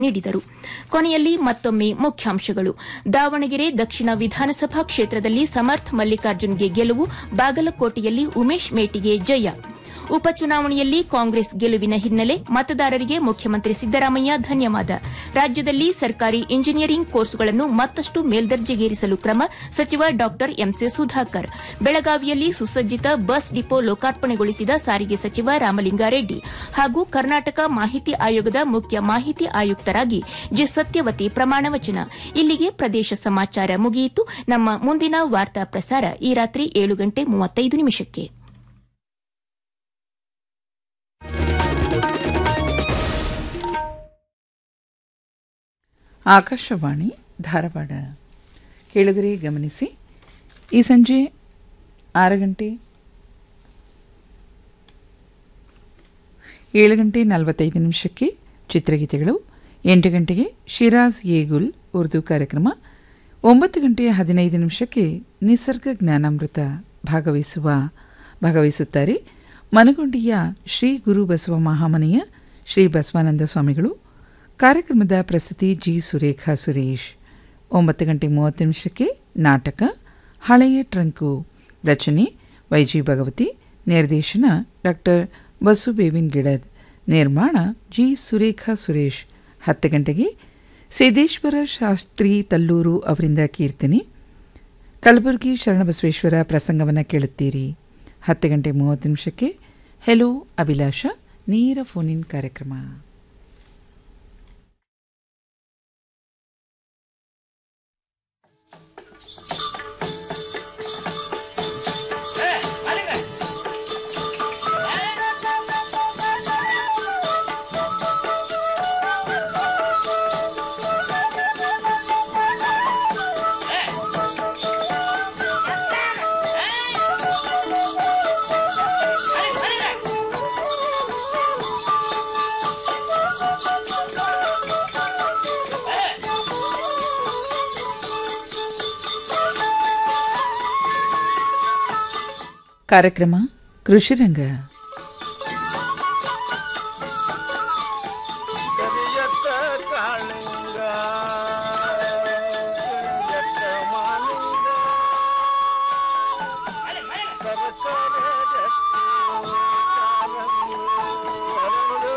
ನೀಡಿದರು ಕೊನೆಯಲ್ಲಿ ಮತ್ತೊಮ್ಮೆ ಮುಖ್ಯಾಂಶಗಳು ದಾವಣಗೆರೆ ದಕ್ಷಿಣ ವಿಧಾನಸಭಾ ಕ್ಷೇತ್ರದಲ್ಲಿ ಸಮರ್ಥ್ ಮಲ್ಲಿಕಾರ್ಜುನ್ಗೆ ಗೆಲುವು ಬಾಗಲಕೋಟೆಯಲ್ಲಿ ಉಮೇಶ್ ಮೇಟಿಗೆ ಜಯ ಉಪಚುನಾವಣೆಯಲ್ಲಿ ಕಾಂಗ್ರೆಸ್ ಗೆಲುವಿನ ಹಿನ್ನೆಲೆ ಮತದಾರರಿಗೆ ಮುಖ್ಯಮಂತ್ರಿ ಸಿದ್ದರಾಮಯ್ಯ ಧನ್ಯವಾದ ರಾಜ್ಯದಲ್ಲಿ ಸರ್ಕಾರಿ ಇಂಜಿನಿಯರಿಂಗ್ ಕೋರ್ಸ್ಗಳನ್ನು ಮತ್ತಷ್ಟು ಮೇಲ್ದರ್ಜೆಗೇರಿಸಲು ಕ್ರಮ ಸಚಿವ ಡಾ ಎಂಸಿ ಸುಧಾಕರ್ ಬೆಳಗಾವಿಯಲ್ಲಿ ಸುಸಜ್ಜಿತ ಬಸ್ ಡಿಪೋ ಲೋಕಾರ್ಪಣೆಗೊಳಿಸಿದ ಸಾರಿಗೆ ಸಚಿವ ರಾಮಲಿಂಗಾರೆಡ್ಡಿ ಹಾಗೂ ಕರ್ನಾಟಕ ಮಾಹಿತಿ ಆಯೋಗದ ಮುಖ್ಯ ಮಾಹಿತಿ ಆಯುಕ್ತರಾಗಿ ಜೆ ಸತ್ಯವತಿ ಪ್ರಮಾಣವಚನ ಇಲ್ಲಿಗೆ ಪ್ರದೇಶ ಸಮಾಚಾರ ಮುಗಿಯಿತು ನಮ್ಮ ಮುಂದಿನ ವಾರ್ತಾ ಪ್ರಸಾರ ಈ ರಾತ್ರಿ ಏಳು ಗಂಟೆ ಮೂವತ್ತೈದು ನಿಮಿಷಕ್ಕೆ ಆಕಾಶವಾಣಿ ಧಾರವಾಡ ಕೇಳುಗರೆ ಗಮನಿಸಿ ಈ ಸಂಜೆ ಆರು ಗಂಟೆ ಏಳು ಗಂಟೆ ನಲವತ್ತೈದು ನಿಮಿಷಕ್ಕೆ ಚಿತ್ರಗೀತೆಗಳು ಎಂಟು ಗಂಟೆಗೆ ಶಿರಾಜ್ ಏಗುಲ್ ಉರ್ದು ಕಾರ್ಯಕ್ರಮ ಒಂಬತ್ತು ಗಂಟೆ ಹದಿನೈದು ನಿಮಿಷಕ್ಕೆ ನಿಸರ್ಗ ಜ್ಞಾನಾಮೃತ ಭಾಗವಹಿಸುವ ಭಾಗವಹಿಸುತ್ತಾರೆ ಮನಗೊಂಡಿಯ ಶ್ರೀ ಗುರು ಬಸವ ಮಹಾಮನೆಯ ಶ್ರೀ ಬಸವಾನಂದ ಸ್ವಾಮಿಗಳು ಕಾರ್ಯಕ್ರಮದ ಪ್ರಸ್ತುತಿ ಜಿ ಸುರೇಖಾ ಸುರೇಶ್ ಒಂಬತ್ತು ಗಂಟೆ ಮೂವತ್ತು ನಿಮಿಷಕ್ಕೆ ನಾಟಕ ಹಳೆಯ ಟ್ರಂಕು ರಚನೆ ವೈಜಿ ಭಗವತಿ ನಿರ್ದೇಶನ ಡಾಕ್ಟರ್ ಬಸು ಬೇವಿನ್ ಗಿಡದ್ ನಿರ್ಮಾಣ ಜಿ ಸುರೇಖಾ ಸುರೇಶ್ ಹತ್ತು ಗಂಟೆಗೆ ಸಿದ್ದೇಶ್ವರ ಶಾಸ್ತ್ರಿ ತಲ್ಲೂರು ಅವರಿಂದ ಕೀರ್ತನೆ ಕಲಬುರಗಿ ಶರಣಬಸವೇಶ್ವರ ಪ್ರಸಂಗವನ್ನು ಕೇಳುತ್ತೀರಿ ಹತ್ತು ಗಂಟೆ ಮೂವತ್ತು ನಿಮಿಷಕ್ಕೆ ಹೆಲೋ ಅಭಿಲಾಷ ನೇರ ಫೋನಿನ್ ಕಾರ್ಯಕ್ರಮ ಕಾರ್ಯಕ್ರಮ ಕೃಷಿರಂಗ ಕರಿಯತ್ತ ಕಾಳಿಂಗ ಕರಿಯತ್ತ ಮಾಲಿಂಗ ಸರಸರ ರತ್ನ ಕಾಲಂಗು ಅರಳು.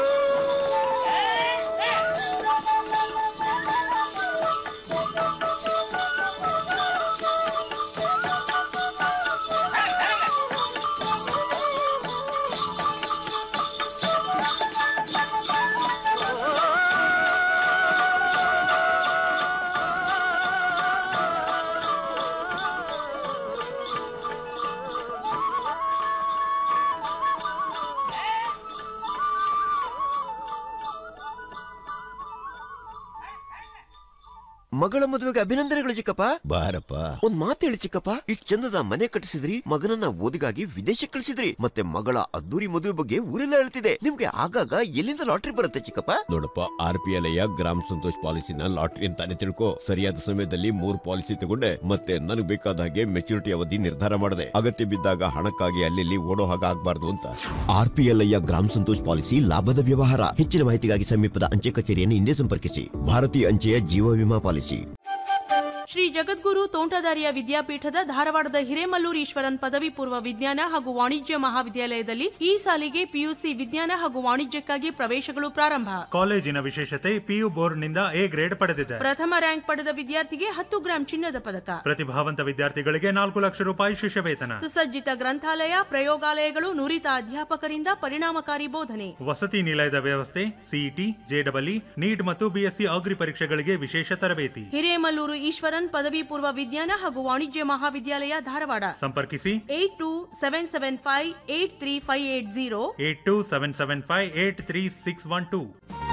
ಮಗಳ ಮದುವೆಗೆ ಅಭಿನಂದನೆಗಳು ಚಿಕ್ಕಪ್ಪ ಬಾರಪ್ಪ ಒಂದ್ ಮಾತು ಹೇಳಿ ಚಿಕ್ಕಪ್ಪ ಇಷ್ಟ್ ಚಂದದ ಮನೆ ಕಟ್ಟಿಸಿದ್ರಿ ಮಗನನ್ನ ಓದಿಗಾಗಿ ವಿದೇಶಕ್ಕೆ ಕಳಿಸಿದ್ರಿ ಮತ್ತೆ ಮಗಳ ಅದ್ದೂರಿ ಮದುವೆ ಬಗ್ಗೆ ಊರೆಲ್ಲ ಹೇಳ್ತಿದೆ ನಿಮ್ಗೆ ಆಗಾಗ ಎಲ್ಲಿಂದ ಲಾಟ್ರಿ ಬರುತ್ತೆ ಚಿಕ್ಕಪ್ಪ ನೋಡಪ್ಪ ಆರ್ ಪಿ ಎಲ್ ಗ್ರಾಮ ಸಂತೋಷ್ ಪಾಲಿಸಿನ ಲಾಟ್ರಿ ಅಂತಾನೆ ತಿಳ್ಕೊ ಸರಿಯಾದ ಸಮಯದಲ್ಲಿ ಮೂರ್ ಪಾಲಿಸಿ ತಗೊಂಡೆ ಮತ್ತೆ ನನಗೆ ಬೇಕಾದ ಹಾಗೆ ಮೆಚುರಿಟಿ ಅವಧಿ ನಿರ್ಧಾರ ಮಾಡಿದೆ ಅಗತ್ಯ ಬಿದ್ದಾಗ ಹಣಕ್ಕಾಗಿ ಅಲ್ಲಿ ಓಡೋ ಹಾಗೆ ಆಗ್ಬಾರ್ದು ಅಂತ ಆರ್ ಪಿ ಎಲ್ ಗ್ರಾಮ ಸಂತೋಷ್ ಪಾಲಿಸಿ ಲಾಭದ ವ್ಯವಹಾರ ಹೆಚ್ಚಿನ ಮಾಹಿತಿಗಾಗಿ ಸಮೀಪದ ಅಂಚೆ ಕಚೇರಿಯನ್ನು ಹಿಂದೆ ಸಂಪರ್ಕಿಸಿ ಭಾರತೀಯ ಅಂಚೆಯ ಜೀವ ವಿಮಾ ಪಾಲಿಸಿ ಶ್ರೀ ಜಗದ್ಗುರು ತೋಂಟದಾರ್ಯ ವಿದ್ಯಾಪೀಠದ ಧಾರವಾಡದ ಹಿರೇಮಲ್ಲೂರು ಈಶ್ವರನ್ ಪದವಿ ಪೂರ್ವ ವಿಜ್ಞಾನ ಹಾಗೂ ವಾಣಿಜ್ಯ ಮಹಾವಿದ್ಯಾಲಯದಲ್ಲಿ ಈ ಸಾಲಿಗೆ ಪಿಯುಸಿ ವಿಜ್ಞಾನ ಹಾಗೂ ವಾಣಿಜ್ಯಕ್ಕಾಗಿ ಪ್ರವೇಶಗಳು ಪ್ರಾರಂಭ ಕಾಲೇಜಿನ ವಿಶೇಷತೆ ಪಿಯು ಬೋರ್ಡ್ನಿಂದ ಎ ಗ್ರೇಡ್ ಪಡೆದಿದೆ ಪ್ರಥಮ ರ್ಯಾಂಕ್ ಪಡೆದ ವಿದ್ಯಾರ್ಥಿಗೆ ಹತ್ತು ಗ್ರಾಂ ಚಿನ್ನದ ಪದಕ ಪ್ರತಿಭಾವಂತ ವಿದ್ಯಾರ್ಥಿಗಳಿಗೆ ನಾಲ್ಕು ಲಕ್ಷ ರೂಪಾಯಿ ಶಿಷ್ಯ ವೇತನ ಸುಸಜ್ಜಿತ ಗ್ರಂಥಾಲಯ ಪ್ರಯೋಗಾಲಯಗಳು ನುರಿತ ಅಧ್ಯಾಪಕರಿಂದ ಪರಿಣಾಮಕಾರಿ ಬೋಧನೆ ವಸತಿ ನಿಲಯದ ವ್ಯವಸ್ಥೆ ಸಿಇಟಿ ಜೆಡಬ್ಲ್ಇ ನೀಟ್ ಮತ್ತು ಬಿಎಸ್ಸಿ ಅಗ್ರಿ ಪರೀಕ್ಷೆಗಳಿಗೆ ವಿಶೇಷ ತರಬೇತಿ ಹಿರೇಮಲ್ಲೂರು ಈಶ್ವರನ್ ಪದವಿ ಪೂರ್ವ ವಿಜ್ಞಾನ ಹಾಗೂ ವಾಣಿಜ್ಯ ಮಹಾವಿದ್ಯಾಲಯ ಧಾರವಾಡ ಸಂಪರ್ಕಿಸಿ eight two seven seven five eight three five eight zero eight two seven seven five eight three six one two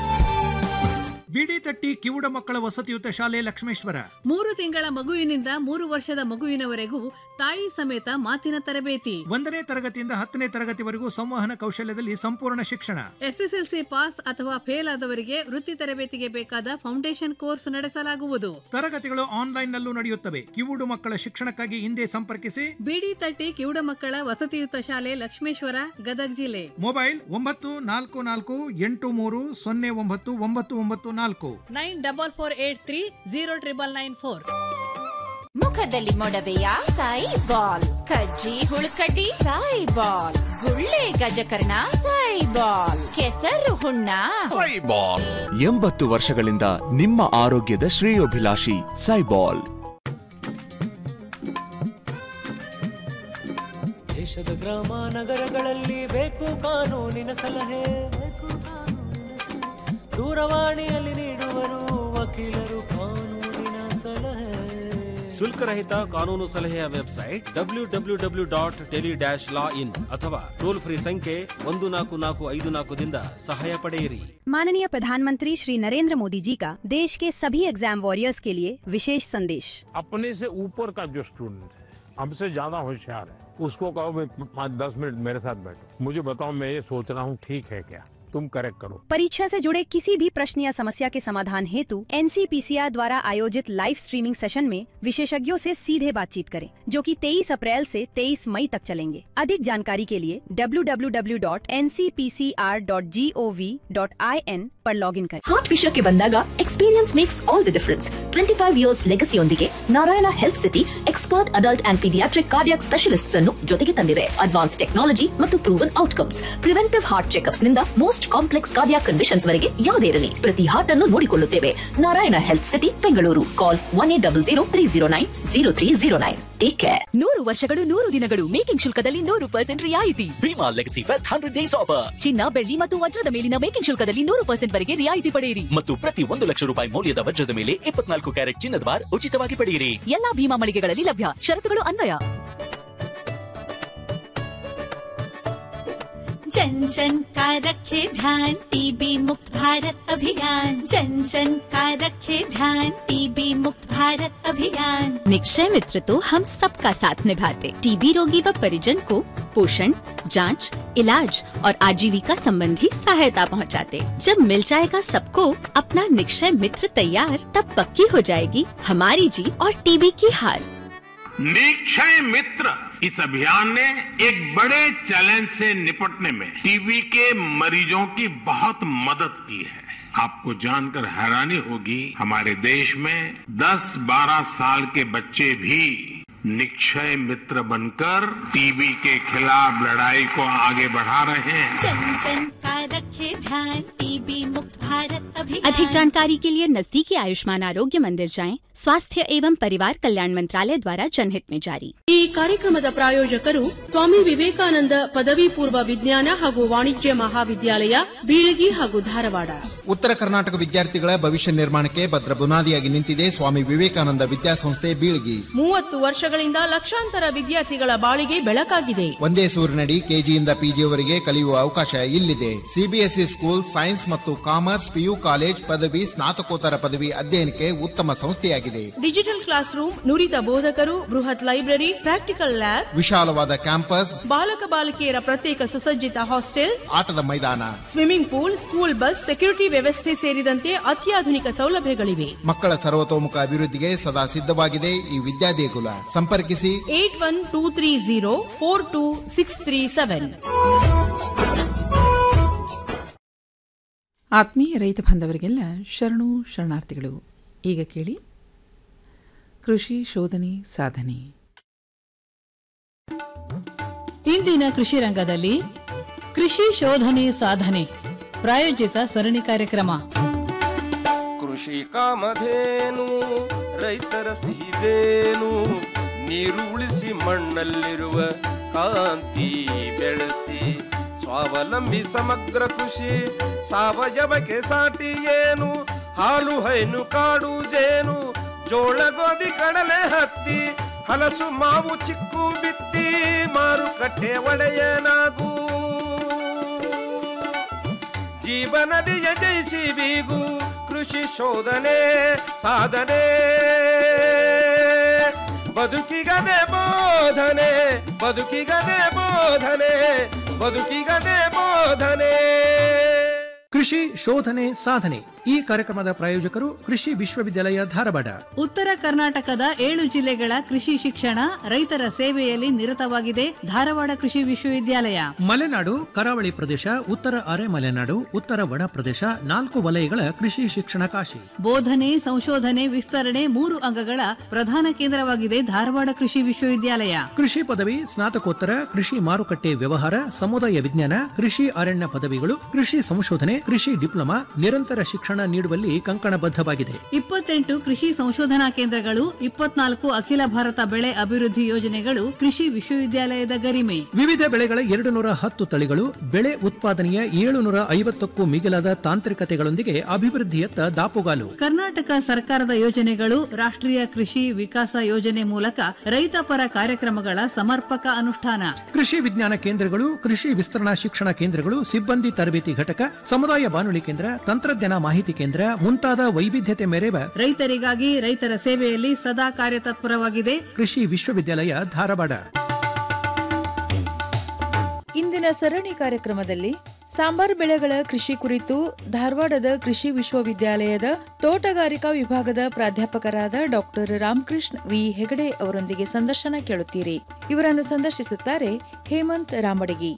ಬಿಡಿ ತಟ್ಟಿ ಕಿವುಡ ಮಕ್ಕಳ ವಸತಿಯುತ ಶಾಲೆ ಲಕ್ಷ್ಮೇಶ್ವರ ಮೂರು ತಿಂಗಳ ಮಗುವಿನಿಂದ ಮೂರು ವರ್ಷದ ಮಗುವಿನವರೆಗೂ ತಾಯಿ ಸಮೇತ ಮಾತಿನ ತರಬೇತಿ ಒಂದನೇ ತರಗತಿಯಿಂದ ಹತ್ತನೇ ತರಗತಿವರೆಗೂ ಸಂವಹನ ಕೌಶಲ್ಯದಲ್ಲಿ ಸಂಪೂರ್ಣ ಶಿಕ್ಷಣ ಎಸ್ಎಸ್ಎಲ್ಸಿ ಪಾಸ್ ಅಥವಾ ಫೇಲ್ ಆದವರಿಗೆ ವೃತ್ತಿ ತರಬೇತಿಗೆ ಬೇಕಾದ ಫೌಂಡೇಶನ್ ಕೋರ್ಸ್ ನಡೆಸಲಾಗುವುದು ತರಗತಿಗಳು ಆನ್ಲೈನ್ ನಲ್ಲೂ ನಡೆಯುತ್ತವೆ ಕಿವುಡು ಮಕ್ಕಳ ಶಿಕ್ಷಣಕ್ಕಾಗಿ ಹಿಂದೆ ಸಂಪರ್ಕಿಸಿ ಬಿಡಿ ತಟ್ಟಿ ಕಿವುಡ ಮಕ್ಕಳ ವಸತಿಯುತ ಶಾಲೆ ಲಕ್ಷ್ಮೇಶ್ವರ ಗದಗ್ ಜಿಲ್ಲೆ ಮೊಬೈಲ್ ಒಂಬತ್ತು ನಾಲ್ಕು ನಾಲ್ಕು ಎಂಟು ಮೂರು ಸೊನ್ನೆ ಒಂಬತ್ತು ಒಂಬತ್ತು ಒಂಬತ್ತು ನಾಲ್ಕು nine double four eight three zero triple nine four ಮುಖದಲ್ಲಿ ಮೊಡವೆಯ ಸಾಯಿ ಬಾಲ್ ಕಜ್ಜಿ ಹುಳುಕಡ್ಡಿ ಸಾಯಿ ಬಾಲ್ ಗುಳ್ಳೆ ಗಜಕರ್ಣ ಸಾಯಿ ಬಾಲ್ ಕೆಸರು ಹುಣ್ಣ ಸೈಬಾಲ್ ಎಂಬತ್ತು ವರ್ಷಗಳಿಂದ ನಿಮ್ಮ ಆರೋಗ್ಯದ ಶ್ರೇಯೋಭಿಲಾಷಿ ಸೈಬಾಲ್ ದೇಶದ ಗ್ರಾಮ ನಗರಗಳಲ್ಲಿ ಬೇಕು ಕಾನೂನಿನ ಸಲಹೆ ಬೇಕು ಕಾನೂನಿನ ಸಲಹೆ. ದೂರವಾಣಿಯಲ್ಲಿ ನೀಡುವರು ವಕೀಲರು ಕಾನೂನಿನ ಸಲಹೆ ಶುಲ್ಕರಹಿತ ಕಾನೂನು ಸಲಹೆಯ website W W W dot Delhi dash law in ಅಥವಾ ಟೋಲ್ ಫ್ರೀ ಸಂಖ್ಯೆ ಒಂದು ನಾಲ್ಕು ನಾಲ್ಕು ಐದು ನಾಲ್ಕದಿಂದ ಸಹಾಯ ಪಡೆಯಿರಿ माननीय प्रधानमंत्री श्री नरेंद्र मोदी जी का देश के सभी एग्जाम वॉरियर्स के लिए विशेष संदेश अपने से ऊपर का जो स्टूडेंट है हमसे ज्यादा होशियार है उसको कहो भाई पाँच दस मिनट मेरे साथ बैठो मुझे बताओ मैं ये सोच रहा हूँ ठीक है क्या तुम करेक्ट करो परीक्षा से जुड़े किसी भी प्रश्न या समस्या के समाधान हेतु एनसीपीसीआर द्वारा आयोजित लाइव स्ट्रीमिंग सेशन में विशेषज्ञों से सीधे बातचीत करें जो कि 23 अप्रैल से 23 मई तक चलेंगे अधिक जानकारी के लिए www.ncpcr.gov.in पर लॉगिन करें ಹಾರ್ಟ್ ವಿಷಯಕ್ಕೆ ಬಂದಾಗ experience makes all the difference twenty five years ಲೆಗಸಿಯೊಂದಿಗೆ Narayana health city expert adult and paediatric cardiac specialists ಅನ್ನು ಜೊತೆಗೆ ತಂದಿದೆ ಅಡ್ವಾನ್ಸ್ ಟೆಕ್ನಾಲಜಿ ಮತ್ತು proven outcomes preventive heart checkups ನಿಂದ ಮೋಸ್ಟ್ ಕಾಂಪ್ಲೆಕ್ಸ್ ಕಾರ್ಡಿಯಾಕ್ ಕಂಡೀಷನ್ಸ್ ವರೆಗೆ ಯಾವುದೇ ಇರಲಿ ಪ್ರತಿ ಹಾರ್ಟ್ ಅನ್ನು ನೋಡಿಕೊಳ್ಳುತ್ತೇವೆ Narayana health city Bengaluru call one eight double zero three zero nine zero three zero nine take care ನೂರು ವರ್ಷಗಳು ನೂರು ದಿನಗಳು ಮೇಕಿಂಗ್ ಶುಲ್ಕದಲ್ಲಿ ನೂರು ಪರ್ಸೆಂಟ್ ರಿಯಾಯಿತಿ Bhima legacy fest hundred days offer ಚಿನ್ನ ಬೆಳ್ಳಿ ಮತ್ತು ವಜ್ರದ ಮೇಲಿನ ಮೇಕಿಂಗ್ ಶುಲ್ಕದಲ್ಲಿ ನೂರು ಪರ್ಸೆಂಟ್ ವರೆಗೆ ರಿಯಾಯಿತಿ ಪಡೆಯಿರಿ ಮತ್ತು ಪ್ರತಿ ಒಂದು ಲಕ್ಷ ರೂಪಾಯಿ ಮೌಲ್ಯದ ವಜ್ರದ ಮೇಲೆ ಇಪ್ಪತ್ನಾಲ್ಕು ಕ್ಯಾರೆಟ್ ಚಿನ್ನದ ಬಾರ್ ಉಚಿತವಾಗಿ ಪಡೆಯಿರಿ ಎಲ್ಲಾ ಭೀಮಾ ಮಳಿಗೆಗಳಲ್ಲಿ ಲಭ್ಯ ಷರತ್ತುಗಳು ಅನ್ವಯ जन जन का रखे ध्यान टीबी मुक्त भारत अभियान जन जन का रखे ध्यान टीबी मुक्त भारत अभियान निक्षय मित्र तो हम सबका साथ निभाते टीबी रोगी व परिजन को पोषण जांच, इलाज और आजीविका संबंधी सहायता पहुंचाते। जब मिल जाएगा सबको अपना निक्षय मित्र तैयार तब पक्की हो जाएगी हमारी जीत और टीबी की हार निक्षय मित्र इस अभियान ने एक बड़े चैलेंज से निपटने में टीबी के मरीजों की बहुत मदद की है आपको जानकर हैरानी होगी हमारे देश में 10-12 साल के बच्चे भी निक्षय मित्र बनकर टीबी के खिलाफ लड़ाई को आगे बढ़ा रहे हैं जन जन का रखे ध्यान टीबी मुक्त भारत अभियान अधिक जानकारी के लिए नजदीकी आयुष्मान आरोग्य मंदिर जाएं स्वास्थ्य एवं परिवार कल्याण मंत्रालय द्वारा जनहित में जारी ಈ ಕಾರ್ಯಕ್ರಮದ ಪ್ರಾಯೋಜಕರು ಸ್ವಾಮಿ ವಿವೇಕಾನಂದ ಪದವಿ ಪೂರ್ವ ವಿಜ್ಞಾನ ಹಾಗೂ ವಾಣಿಜ್ಯ ಮಹಾವಿದ್ಯಾಲಯ ಬೀಳಗಿ ಹಾಗೂ ಧಾರವಾಡ ಉತ್ತರ ಕರ್ನಾಟಕ ವಿದ್ಯಾರ್ಥಿಗಳ ಭವಿಷ್ಯ ನಿರ್ಮಾಣಕ್ಕೆ ಭದ್ರ ಬುನಾದಿಯಾಗಿ ನಿಂತಿದೆ ಸ್ವಾಮಿ ವಿವೇಕಾನಂದ ವಿದ್ಯಾಸಂಸ್ಥೆ ಬೀಳ್ಗಿ ಮೂವತ್ತು ವರ್ಷಗಳಿಂದ ಲಕ್ಷಾಂತರ ವಿದ್ಯಾರ್ಥಿಗಳ ಬಾಳಿಗೆ ಬೆಳಕಾಗಿದೆ ಒಂದೇ ಸೂರಿನಡಿ ಕೆಜಿಯಿಂದ ಪಿಜಿಯವರೆಗೆ ಕಲಿಯುವ ಅವಕಾಶ ಇಲ್ಲಿದೆ ಸಿಬಿಎಸ್ಇ ಸ್ಕೂಲ್ ಸೈನ್ಸ್ ಮತ್ತು ಕಾಮರ್ಸ್ ಪಿಯು ಕಾಲೇಜ್ ಪದವಿ ಸ್ನಾತಕೋತ್ತರ ಪದವಿ ಅಧ್ಯಯನಕ್ಕೆ ಉತ್ತಮ ಸಂಸ್ಥೆಯಾಗಿದೆ ಡಿಜಿಟಲ್ ಕ್ಲಾಸ್ ರೂಮ್ ನುರಿತ ಬೋಧಕರು ಬೃಹತ್ ಲೈಬ್ರರಿ ಪ್ರಾಕ್ಟಿಕಲ್ ಲ್ಯಾಬ್ ವಿಶಾಲವಾದ ಕ್ಯಾಂಪಸ್ ಬಾಲಕ ಬಾಲಕಿಯರ ಪ್ರತ್ಯೇಕ ಸುಸಜ್ಜಿತ ಹಾಸ್ಟೆಲ್ ಆಟದ ಮೈದಾನ swimming pool school bus security ವ್ಯವಸ್ಥೆ ಸೇರಿದಂತೆ ಅತ್ಯಾಧುನಿಕ ಸೌಲಭ್ಯಗಳಿವೆ ಮಕ್ಕಳ ಸರ್ವತೋಮುಖ ಅಭಿವೃದ್ಧಿಗೆ ಸದಾ ಸಿದ್ಧವಾಗಿದೆ ಈ ವಿದ್ಯಾದೇಗುಲ ಸಂಪರ್ಕಿಸಿ eight one two three zero four two six three seven ಆತ್ಮೀಯ ರೈತ ಬಾಂಧವರಿಗೆಲ್ಲ ಶರಣು ಶರಣಾರ್ಥಿಗಳು ಈಗ ಕೇಳಿ ಕೃಷಿ ಶೋಧನೆ ಸಾಧನೆ ಇಂದಿನ ಕೃಷಿ ರಂಗದಲ್ಲಿ ಕೃಷಿ ಶೋಧನೆ ಸಾಧನೆ ಪ್ರಾಯೋಜಿತ ಸರಣಿ ಕಾರ್ಯಕ್ರಮ ಕೃಷಿ ಕಾಮಧೇನು ರೈತರ ಸಿಹಿದೇನು ನೀರು ಉಳಿಸಿ ಮಣ್ಣಲ್ಲಿರುವ ಕಾಂತಿ ಬೆಳೆಸಿ ಸ್ವಾವಲಂಬಿ ಸಮಗ್ರ ಕೃಷಿ ಸಾವಯವಕ್ಕೆ ಸಾಟಿ ಏನು ಹಾಲು ಹೈನು ಕಾಡು ಜೇನು ಜೋಳ ಗೋಧಿ ಕಡಲೆ ಹತ್ತಿ ಹಲಸು ಮಾವು ಚಿಕ್ಕು ಬಿತ್ತಿ ಮಾರುಕಟ್ಟೆ ಒಡೆಯನಾಗೂ ಜೀವನದಿಯ ಜಯಿಸಿ ಬೀಗು ಕೃಷಿ ಶೋಧನೆ ಸಾಧನೆ ಬದುಕಿಗದೆ ಬೋಧನೆ ಬದುಕಿಗದೆ ಬೋಧನೆ ಬದುಕಿಗದೆ ಬೋಧನೆ ಕೃಷಿ ಶೋಧನೆ ಸಾಧನೆ ಈ ಕಾರ್ಯಕ್ರಮದ ಪ್ರಾಯೋಜಕರು ಕೃಷಿ ವಿಶ್ವವಿದ್ಯಾಲಯ ಧಾರವಾಡ ಉತ್ತರ ಕರ್ನಾಟಕದ ಏಳು ಜಿಲ್ಲೆಗಳ ಕೃಷಿ ಶಿಕ್ಷಣ ರೈತರ ಸೇವೆಯಲ್ಲಿ ನಿರತವಾಗಿದೆ ಧಾರವಾಡ ಕೃಷಿ ವಿಶ್ವವಿದ್ಯಾಲಯ ಮಲೆನಾಡು ಕರಾವಳಿ ಪ್ರದೇಶ ಉತ್ತರ ಅರೆ ಮಲೆನಾಡು ಉತ್ತರ ಒಣ ಪ್ರದೇಶ ನಾಲ್ಕು ವಲಯಗಳ ಕೃಷಿ ಶಿಕ್ಷಣ ಕಾಶಿ ಬೋಧನೆ ಸಂಶೋಧನೆ ವಿಸ್ತರಣೆ ಮೂರು ಅಂಗಗಳ ಪ್ರಧಾನ ಕೇಂದ್ರವಾಗಿದೆ ಧಾರವಾಡ ಕೃಷಿ ವಿಶ್ವವಿದ್ಯಾಲಯ ಕೃಷಿ ಪದವಿ ಸ್ನಾತಕೋತ್ತರ ಕೃಷಿ ಮಾರುಕಟ್ಟೆ ವ್ಯವಹಾರ ಸಮುದಾಯ ವಿಜ್ಞಾನ ಕೃಷಿ ಅರಣ್ಯ ಪದವಿಗಳು ಕೃಷಿ ಸಂಶೋಧನೆ ಕೃಷಿ ಡಿಪ್ಲೊಮಾ ನಿರಂತರ ಶಿಕ್ಷಣ ನೀಡುವಲ್ಲಿ ಕಂಕಣಬದ್ಧವಾಗಿದೆ ಇಪ್ಪತ್ತೆಂಟು ಕೃಷಿ ಸಂಶೋಧನಾ ಕೇಂದ್ರಗಳು ಇಪ್ಪತ್ನಾಲ್ಕು ಅಖಿಲ ಭಾರತ ಬೆಳೆ ಅಭಿವೃದ್ಧಿ ಯೋಜನೆಗಳು ಕೃಷಿ ವಿಶ್ವವಿದ್ಯಾಲಯದ ಗರಿಮೆ ವಿವಿಧ ಬೆಳೆಗಳ ಎರಡು ನೂರ ಹತ್ತು ತಳಿಗಳು ಬೆಳೆ ಉತ್ಪಾದನೆಯ ಏಳುನೂರ ಐವತ್ತಕ್ಕೂ ಮಿಗಿಲಾದ ತಾಂತ್ರಿಕತೆಗಳೊಂದಿಗೆ ಅಭಿವೃದ್ಧಿಯತ್ತ ದಾಪುಗಾಲು ಕರ್ನಾಟಕ ಸರ್ಕಾರದ ಯೋಜನೆಗಳು ರಾಷ್ಟ್ರೀಯ ಕೃಷಿ ವಿಕಾಸ ಯೋಜನೆ ಮೂಲಕ ರೈತ ಪರ ಕಾರ್ಯಕ್ರಮಗಳ ಸಮರ್ಪಕ ಅನುಷ್ಠಾನ ಕೃಷಿ ವಿಜ್ಞಾನ ಕೇಂದ್ರಗಳು ಕೃಷಿ ವಿಸ್ತರಣಾ ಶಿಕ್ಷಣ ಕೇಂದ್ರಗಳು ಸಿಬ್ಬಂದಿ ತರಬೇತಿ ಘಟಕ ಸಮುದಾಯ ಬಾನುಲಿ ಕೇಂದ್ರ ತಂತ್ರಜ್ಞಾನ ಮಾಹಿತಿ ಕೇಂದ್ರ ಮುಂತಾದ ವೈವಿಧ್ಯತೆ ಮೆರೆವ ರೈತರಿಗಾಗಿ ರೈತರ ಸೇವೆಯಲ್ಲಿ ಸದಾ ಕಾರ್ಯತತ್ಪರವಾಗಿದೆ ಕೃಷಿ ವಿಶ್ವವಿದ್ಯಾಲಯ ಧಾರವಾಡ ಇಂದಿನ ಸರಣಿ ಕಾರ್ಯಕ್ರಮದಲ್ಲಿ ಸಾಂಬಾರ್ ಬೆಳೆಗಳ ಕೃಷಿ ಕುರಿತು ಧಾರವಾಡದ ಕೃಷಿ ವಿಶ್ವವಿದ್ಯಾಲಯದ ತೋಟಗಾರಿಕಾ ವಿಭಾಗದ ಪ್ರಾಧ್ಯಾಪಕರಾದ ಡಾಕ್ಟರ್ ರಾಮಕೃಷ್ಣ ವಿ ಹೆಗಡೆ ಅವರೊಂದಿಗೆ ಸಂದರ್ಶನ ಕೇಳುತ್ತೀರಿ ಇವರನ್ನು ಸಂದರ್ಶಿಸುತ್ತಾರೆ ಹೇಮಂತ್ ರಾಮಡಗಿ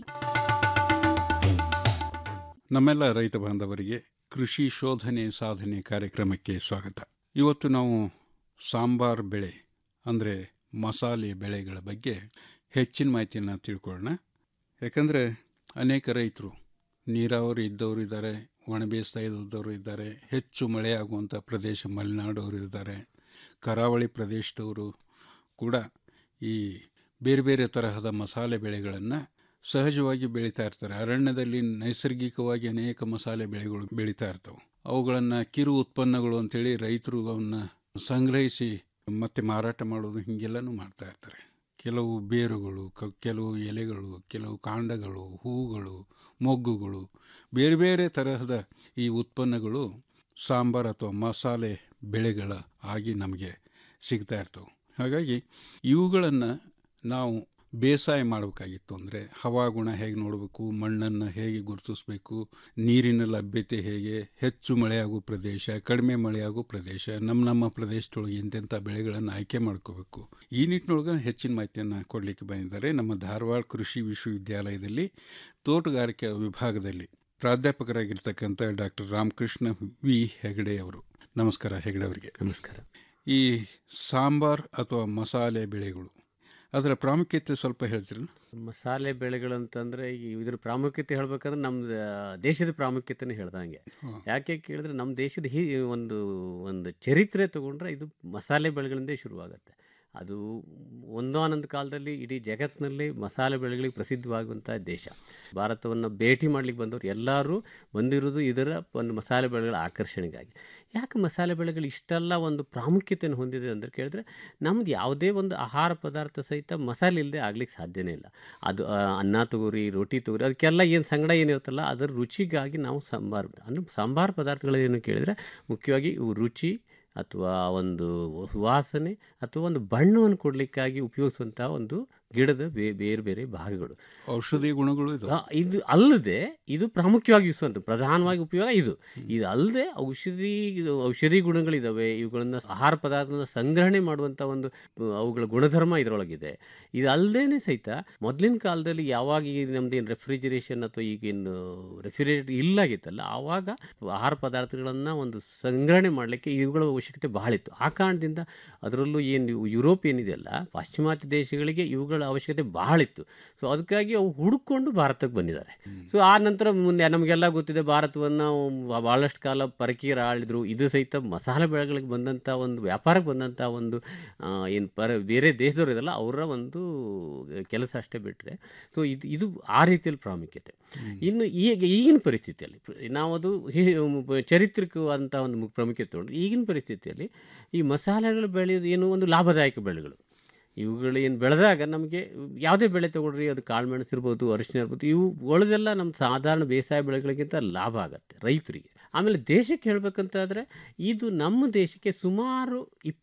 ನಮ್ಮೆಲ್ಲ ರೈತ ಬಾಂಧವರಿಗೆ ಕೃಷಿ ಶೋಧನೆ ಸಾಧನೆ ಕಾರ್ಯಕ್ರಮಕ್ಕೆ ಸ್ವಾಗತ ಇವತ್ತು ನಾವು ಸಾಂಬಾರ್ ಬೆಳೆ ಅಂದರೆ ಮಸಾಲೆ ಬೆಳೆಗಳ ಬಗ್ಗೆ ಹೆಚ್ಚಿನ ಮಾಹಿತಿಯನ್ನು ತಿಳ್ಕೊಳ್ಳೋಣ ಯಾಕಂದರೆ ಅನೇಕ ರೈತರು ನೀರಾವರಿ ಇದ್ದವರು ಇದ್ದಾರೆ ಒಣ ಬೇಸಾಯ ಇದ್ದವರು ಇದ್ದಾರೆ ಹೆಚ್ಚು ಮಳೆ ಆಗುವಂಥ ಪ್ರದೇಶ ಮಲೆನಾಡವರು ಇದ್ದಾರೆ ಕರಾವಳಿ ಪ್ರದೇಶದವರು ಕೂಡ ಈ ಬೇರೆ ಬೇರೆ ತರಹದ ಮಸಾಲೆ ಬೆಳೆಗಳನ್ನು ಸಹಜವಾಗಿ ಬೆಳೀತಾ ಇರ್ತಾರೆ ಅರಣ್ಯದಲ್ಲಿ ನೈಸರ್ಗಿಕವಾಗಿ ಅನೇಕ ಮಸಾಲೆ ಬೆಳೆಗಳು ಬೆಳೀತಾ ಇರ್ತವೆ ಅವುಗಳನ್ನು ಕಿರು ಉತ್ಪನ್ನಗಳು ಅಂತೇಳಿ ರೈತರು ಅವನ್ನ ಸಂಗ್ರಹಿಸಿ ಮತ್ತೆ ಮಾರಾಟ ಮಾಡೋದು ಹೀಗೆಲ್ಲನೂ ಮಾಡ್ತಾ ಇರ್ತಾರೆ ಕೆಲವು ಬೇರುಗಳು ಕ ಕೆಲವು ಎಲೆಗಳು ಕೆಲವು ಕಾಂಡಗಳು ಹೂಗಳು ಮೊಗ್ಗುಗಳು ಬೇರೆ ಬೇರೆ ತರಹದ ಈ ಉತ್ಪನ್ನಗಳು ಸಾಂಬಾರು ಅಥವಾ ಮಸಾಲೆ ಬೆಳೆಗಳ ಆಗಿ ನಮಗೆ ಸಿಗ್ತಾ ಇರ್ತವೆ ಹಾಗಾಗಿ ಇವುಗಳನ್ನು ನಾವು ಬೇಸಾಯ ಮಾಡಬೇಕಾಗಿತ್ತು ಅಂದರೆ ಹವಾಗುಣ ಹೇಗೆ ನೋಡಬೇಕು ಮಣ್ಣನ್ನು ಹೇಗೆ ಗುರುತಿಸಬೇಕು ನೀರಿನ ಲಭ್ಯತೆ ಹೇಗೆ ಹೆಚ್ಚು ಮಳೆಯಾಗುವ ಪ್ರದೇಶ ಕಡಿಮೆ ಮಳೆಯಾಗುವ ಪ್ರದೇಶ ನಮ್ಮ ನಮ್ಮ ಪ್ರದೇಶದೊಳಗೆ ಎಂತೆಂಥ ಬೆಳೆಗಳನ್ನು ಆಯ್ಕೆ ಮಾಡ್ಕೋಬೇಕು ಈ ನಿಟ್ಟಿನೊಳಗೆ ಹೆಚ್ಚಿನ ಮಾಹಿತಿಯನ್ನು ಕೊಡಲಿಕ್ಕೆ ಬಂದಿದ್ದಾರೆ ನಮ್ಮ ಧಾರವಾಡ ಕೃಷಿ ವಿಶ್ವವಿದ್ಯಾಲಯದಲ್ಲಿ ತೋಟಗಾರಿಕೆ ವಿಭಾಗದಲ್ಲಿ ಪ್ರಾಧ್ಯಾಪಕರಾಗಿರ್ತಕ್ಕಂಥ ಡಾಕ್ಟರ್ ರಾಮಕೃಷ್ಣ ವಿ ಹೆಗಡೆ ಅವರು ನಮಸ್ಕಾರ ಹೆಗಡೆ ಅವರಿಗೆ ನಮಸ್ಕಾರ ಈ ಸಾಂಬಾರ್ ಅಥವಾ ಮಸಾಲೆ ಬೆಳೆಗಳು ಅದರ ಪ್ರಾಮುಖ್ಯತೆ ಸ್ವಲ್ಪ ಹೇಳ್ತೀರಾ ಮಸಾಲೆ ಬೆಳೆಗಳಂತಂದ್ರೆ ಈಗ ಇದ್ರ ಪ್ರಾಮುಖ್ಯತೆ ಹೇಳ್ಬೇಕಂದ್ರೆ ನಮ್ಮ ದೇಶದ ಪ್ರಾಮುಖ್ಯತೆನೇ ಹೇಳ್ದಂಗೆ ಯಾಕೆ ಕೇಳಿದ್ರೆ ನಮ್ಮ ದೇಶದ ಹಿ ಒಂದು ಒಂದು ಚರಿತ್ರೆ ತಗೊಂಡ್ರೆ ಇದು ಮಸಾಲೆ ಬೆಳೆಗಳಿಂದೇ ಶುರುವಾಗುತ್ತೆ ಅದು ಒಂದಾನೊಂದು ಕಾಲದಲ್ಲಿ ಇಡೀ ಜಗತ್ತಿನಲ್ಲಿ ಮಸಾಲೆ ಬೆಳೆಗಳಿಗೆ ಪ್ರಸಿದ್ಧವಾಗುವಂಥ ದೇಶ ಭಾರತವನ್ನು ಭೇಟಿ ಮಾಡ್ಲಿಕ್ಕೆ ಬಂದವರು ಎಲ್ಲರೂ ಬಂದಿರೋದು ಇದರ ಒಂದು ಮಸಾಲೆ ಬೆಳೆಗಳ ಆಕರ್ಷಣೆಗಾಗಿ ಯಾಕೆ ಮಸಾಲೆ ಬೆಳೆಗಳು ಇಷ್ಟೆಲ್ಲ ಒಂದು ಪ್ರಾಮುಖ್ಯತೆಯನ್ನು ಹೊಂದಿದೆ ಅಂದರೆ ಕೇಳಿದ್ರೆ ನಮ್ದು ಯಾವುದೇ ಒಂದು ಆಹಾರ ಪದಾರ್ಥ ಸಹಿತ ಮಸಾಲೆ ಇಲ್ಲದೆ ಆಗ್ಲಿಕ್ಕೆ ಸಾಧ್ಯನೇ ಇಲ್ಲ ಅದು ಆ, ಅನ್ನ ತಗೋರಿ ರೋಟಿ ತಗೋರಿ ಅದಕ್ಕೆಲ್ಲ ಏನು ಸಂಗಡ ಏನಿರುತ್ತಲ್ಲ ಅದರ ರುಚಿಗಾಗಿ ನಾವು ಸಾಂಬಾರು ಅಂದರೆ ಸಾಂಬಾರು ಪದಾರ್ಥಗಳೇನು ಕೇಳಿದರೆ ಮುಖ್ಯವಾಗಿ ಇವು ರುಚಿ ಅಥವಾ ಒಂದು ವಾಸನೆ ಅಥವಾ ಒಂದು ಬಣ್ಣವನ್ನು ಕೊಡಲಿಕ್ಕಾಗಿ ಉಪಯೋಗಿಸುವಂಥ ಒಂದು ಗಿಡದ ಬೇ ಬೇರೆ ಬೇರೆ ಭಾಗಗಳು ಔಷಧಿ ಗುಣಗಳು ಇದು ಆ, ಇದು ಅಲ್ಲದೆ ಇದು ಪ್ರಾಮುಖ್ಯವಾಗಿ ಯೂಸುವಂಥ ಪ್ರಧಾನವಾಗಿ ಉಪಯೋಗ ಇದು ಇದು ಅಲ್ಲದೆ ಔಷಧಿ ಇದು ಔಷಧಿ ಗುಣಗಳಿದ್ದಾವೆ ಇವುಗಳನ್ನು ಆಹಾರ ಪದಾರ್ಥನ ಸಂಗ್ರಹಣೆ ಮಾಡುವಂಥ ಒಂದು ಆ, ಅವುಗಳ ಗುಣಧರ್ಮ ಇದರೊಳಗಿದೆ ಇದು ಅಲ್ಲದೇ ಸಹಿತ ಮೊದಲಿನ ಕಾಲದಲ್ಲಿ ಯಾವಾಗ ಈ ನಮ್ದೇನು ರೆಫ್ರಿಜರೇಷನ್ ಅಥವಾ ಈಗೇನು ರೆಫ್ರಿಜರೇಟರ್ ಇಲ್ಲಾಗಿತ್ತಲ್ಲ ಆವಾಗ ಆಹಾರ ಪದಾರ್ಥಗಳನ್ನು ಒಂದು ಸಂಗ್ರಹಣೆ ಮಾಡಲಿಕ್ಕೆ ಇವುಗಳ ಅವಶ್ಯಕತೆ ಬಹಳ ಇತ್ತು ಆ ಕಾರಣದಿಂದ ಅದರಲ್ಲೂ ಏನು ಯುರೋಪ್ ಏನಿದೆಯಲ್ಲ ಪಾಶ್ಚಿಮಾತ್ಯ ದೇಶಗಳಿಗೆ ಇವುಗಳ ಅವಶ್ಯಕತೆ ಬಹಳ ಇತ್ತು ಸೊ ಅದಕ್ಕಾಗಿ ಅವು ಹುಡುಕೊಂಡು ಭಾರತಕ್ಕೆ ಬಂದಿದ್ದಾರೆ ಸೊ ಆ ನಂತರ ಮುಂದೆ ನಮಗೆಲ್ಲ ಗೊತ್ತಿದೆ ಭಾರತವನ್ನು ಭಾಳಷ್ಟು ಕಾಲ ಪರಕೀಯರು ಆಳಿದ್ರು ಇದು ಸಹಿತ ಮಸಾಲೆ ಬೆಳೆಗಳಿಗೆ ಬಂದಂಥ ಒಂದು ವ್ಯಾಪಾರಕ್ಕೆ ಬಂದಂಥ ಒಂದು ಏನು ಪರ ಬೇರೆ ದೇಶದವರು ಇದಲ್ಲ ಅವರ ಒಂದು ಕೆಲಸ ಅಷ್ಟೇ ಬಿಟ್ಟರೆ ಸೊ ಇದು ಇದು ಆ ರೀತಿಯಲ್ಲಿ ಪ್ರಾಮುಖ್ಯತೆ ಇನ್ನು ಈಗ ಈಗಿನ ಪರಿಸ್ಥಿತಿಯಲ್ಲಿ ನಾವು ಅದು ಹಿ- ಚರಿತ್ರಿಕವಾದಂಥ ಒಂದು ಮು- ಪ್ರಾಮುಖ್ಯತೆ ತಗೊಂಡು ಈಗಿನ ಪರಿಸ್ಥಿತಿಯಲ್ಲಿ ಈ ಮಸಾಲೆಗಳು ಬೆಳೆಯೋದು ಏನು ಒಂದು ಲಾಭದಾಯಕ ಬೆಳೆಗಳು ಇವುಗಳು ಏನು ಬೆಳೆದಾಗ ನಮಗೆ ಯಾವುದೇ ಬೆಳೆ ತಗೊಳ್ರಿ ಅದು ಕಾಳುಮೆಣಸು ಇರ್ಬೋದು ಅರಿಶಿನ ಇರ್ಬೋದು ಇವು ಉಳಿದೆಲ್ಲ ನಮ್ಮ ಸಾಧಾರಣ ಬೇಸಾಯ ಬೆಳೆಗಳಿಗಿಂತ ಲಾಭ ಆಗುತ್ತೆ ರೈತರಿಗೆ ಆಮೇಲೆ ದೇಶಕ್ಕೆ ಹೇಳಬೇಕಂತಾದರೆ ಇದು ನಮ್ಮ ದೇಶಕ್ಕೆ ಸುಮಾರು ಇಪ್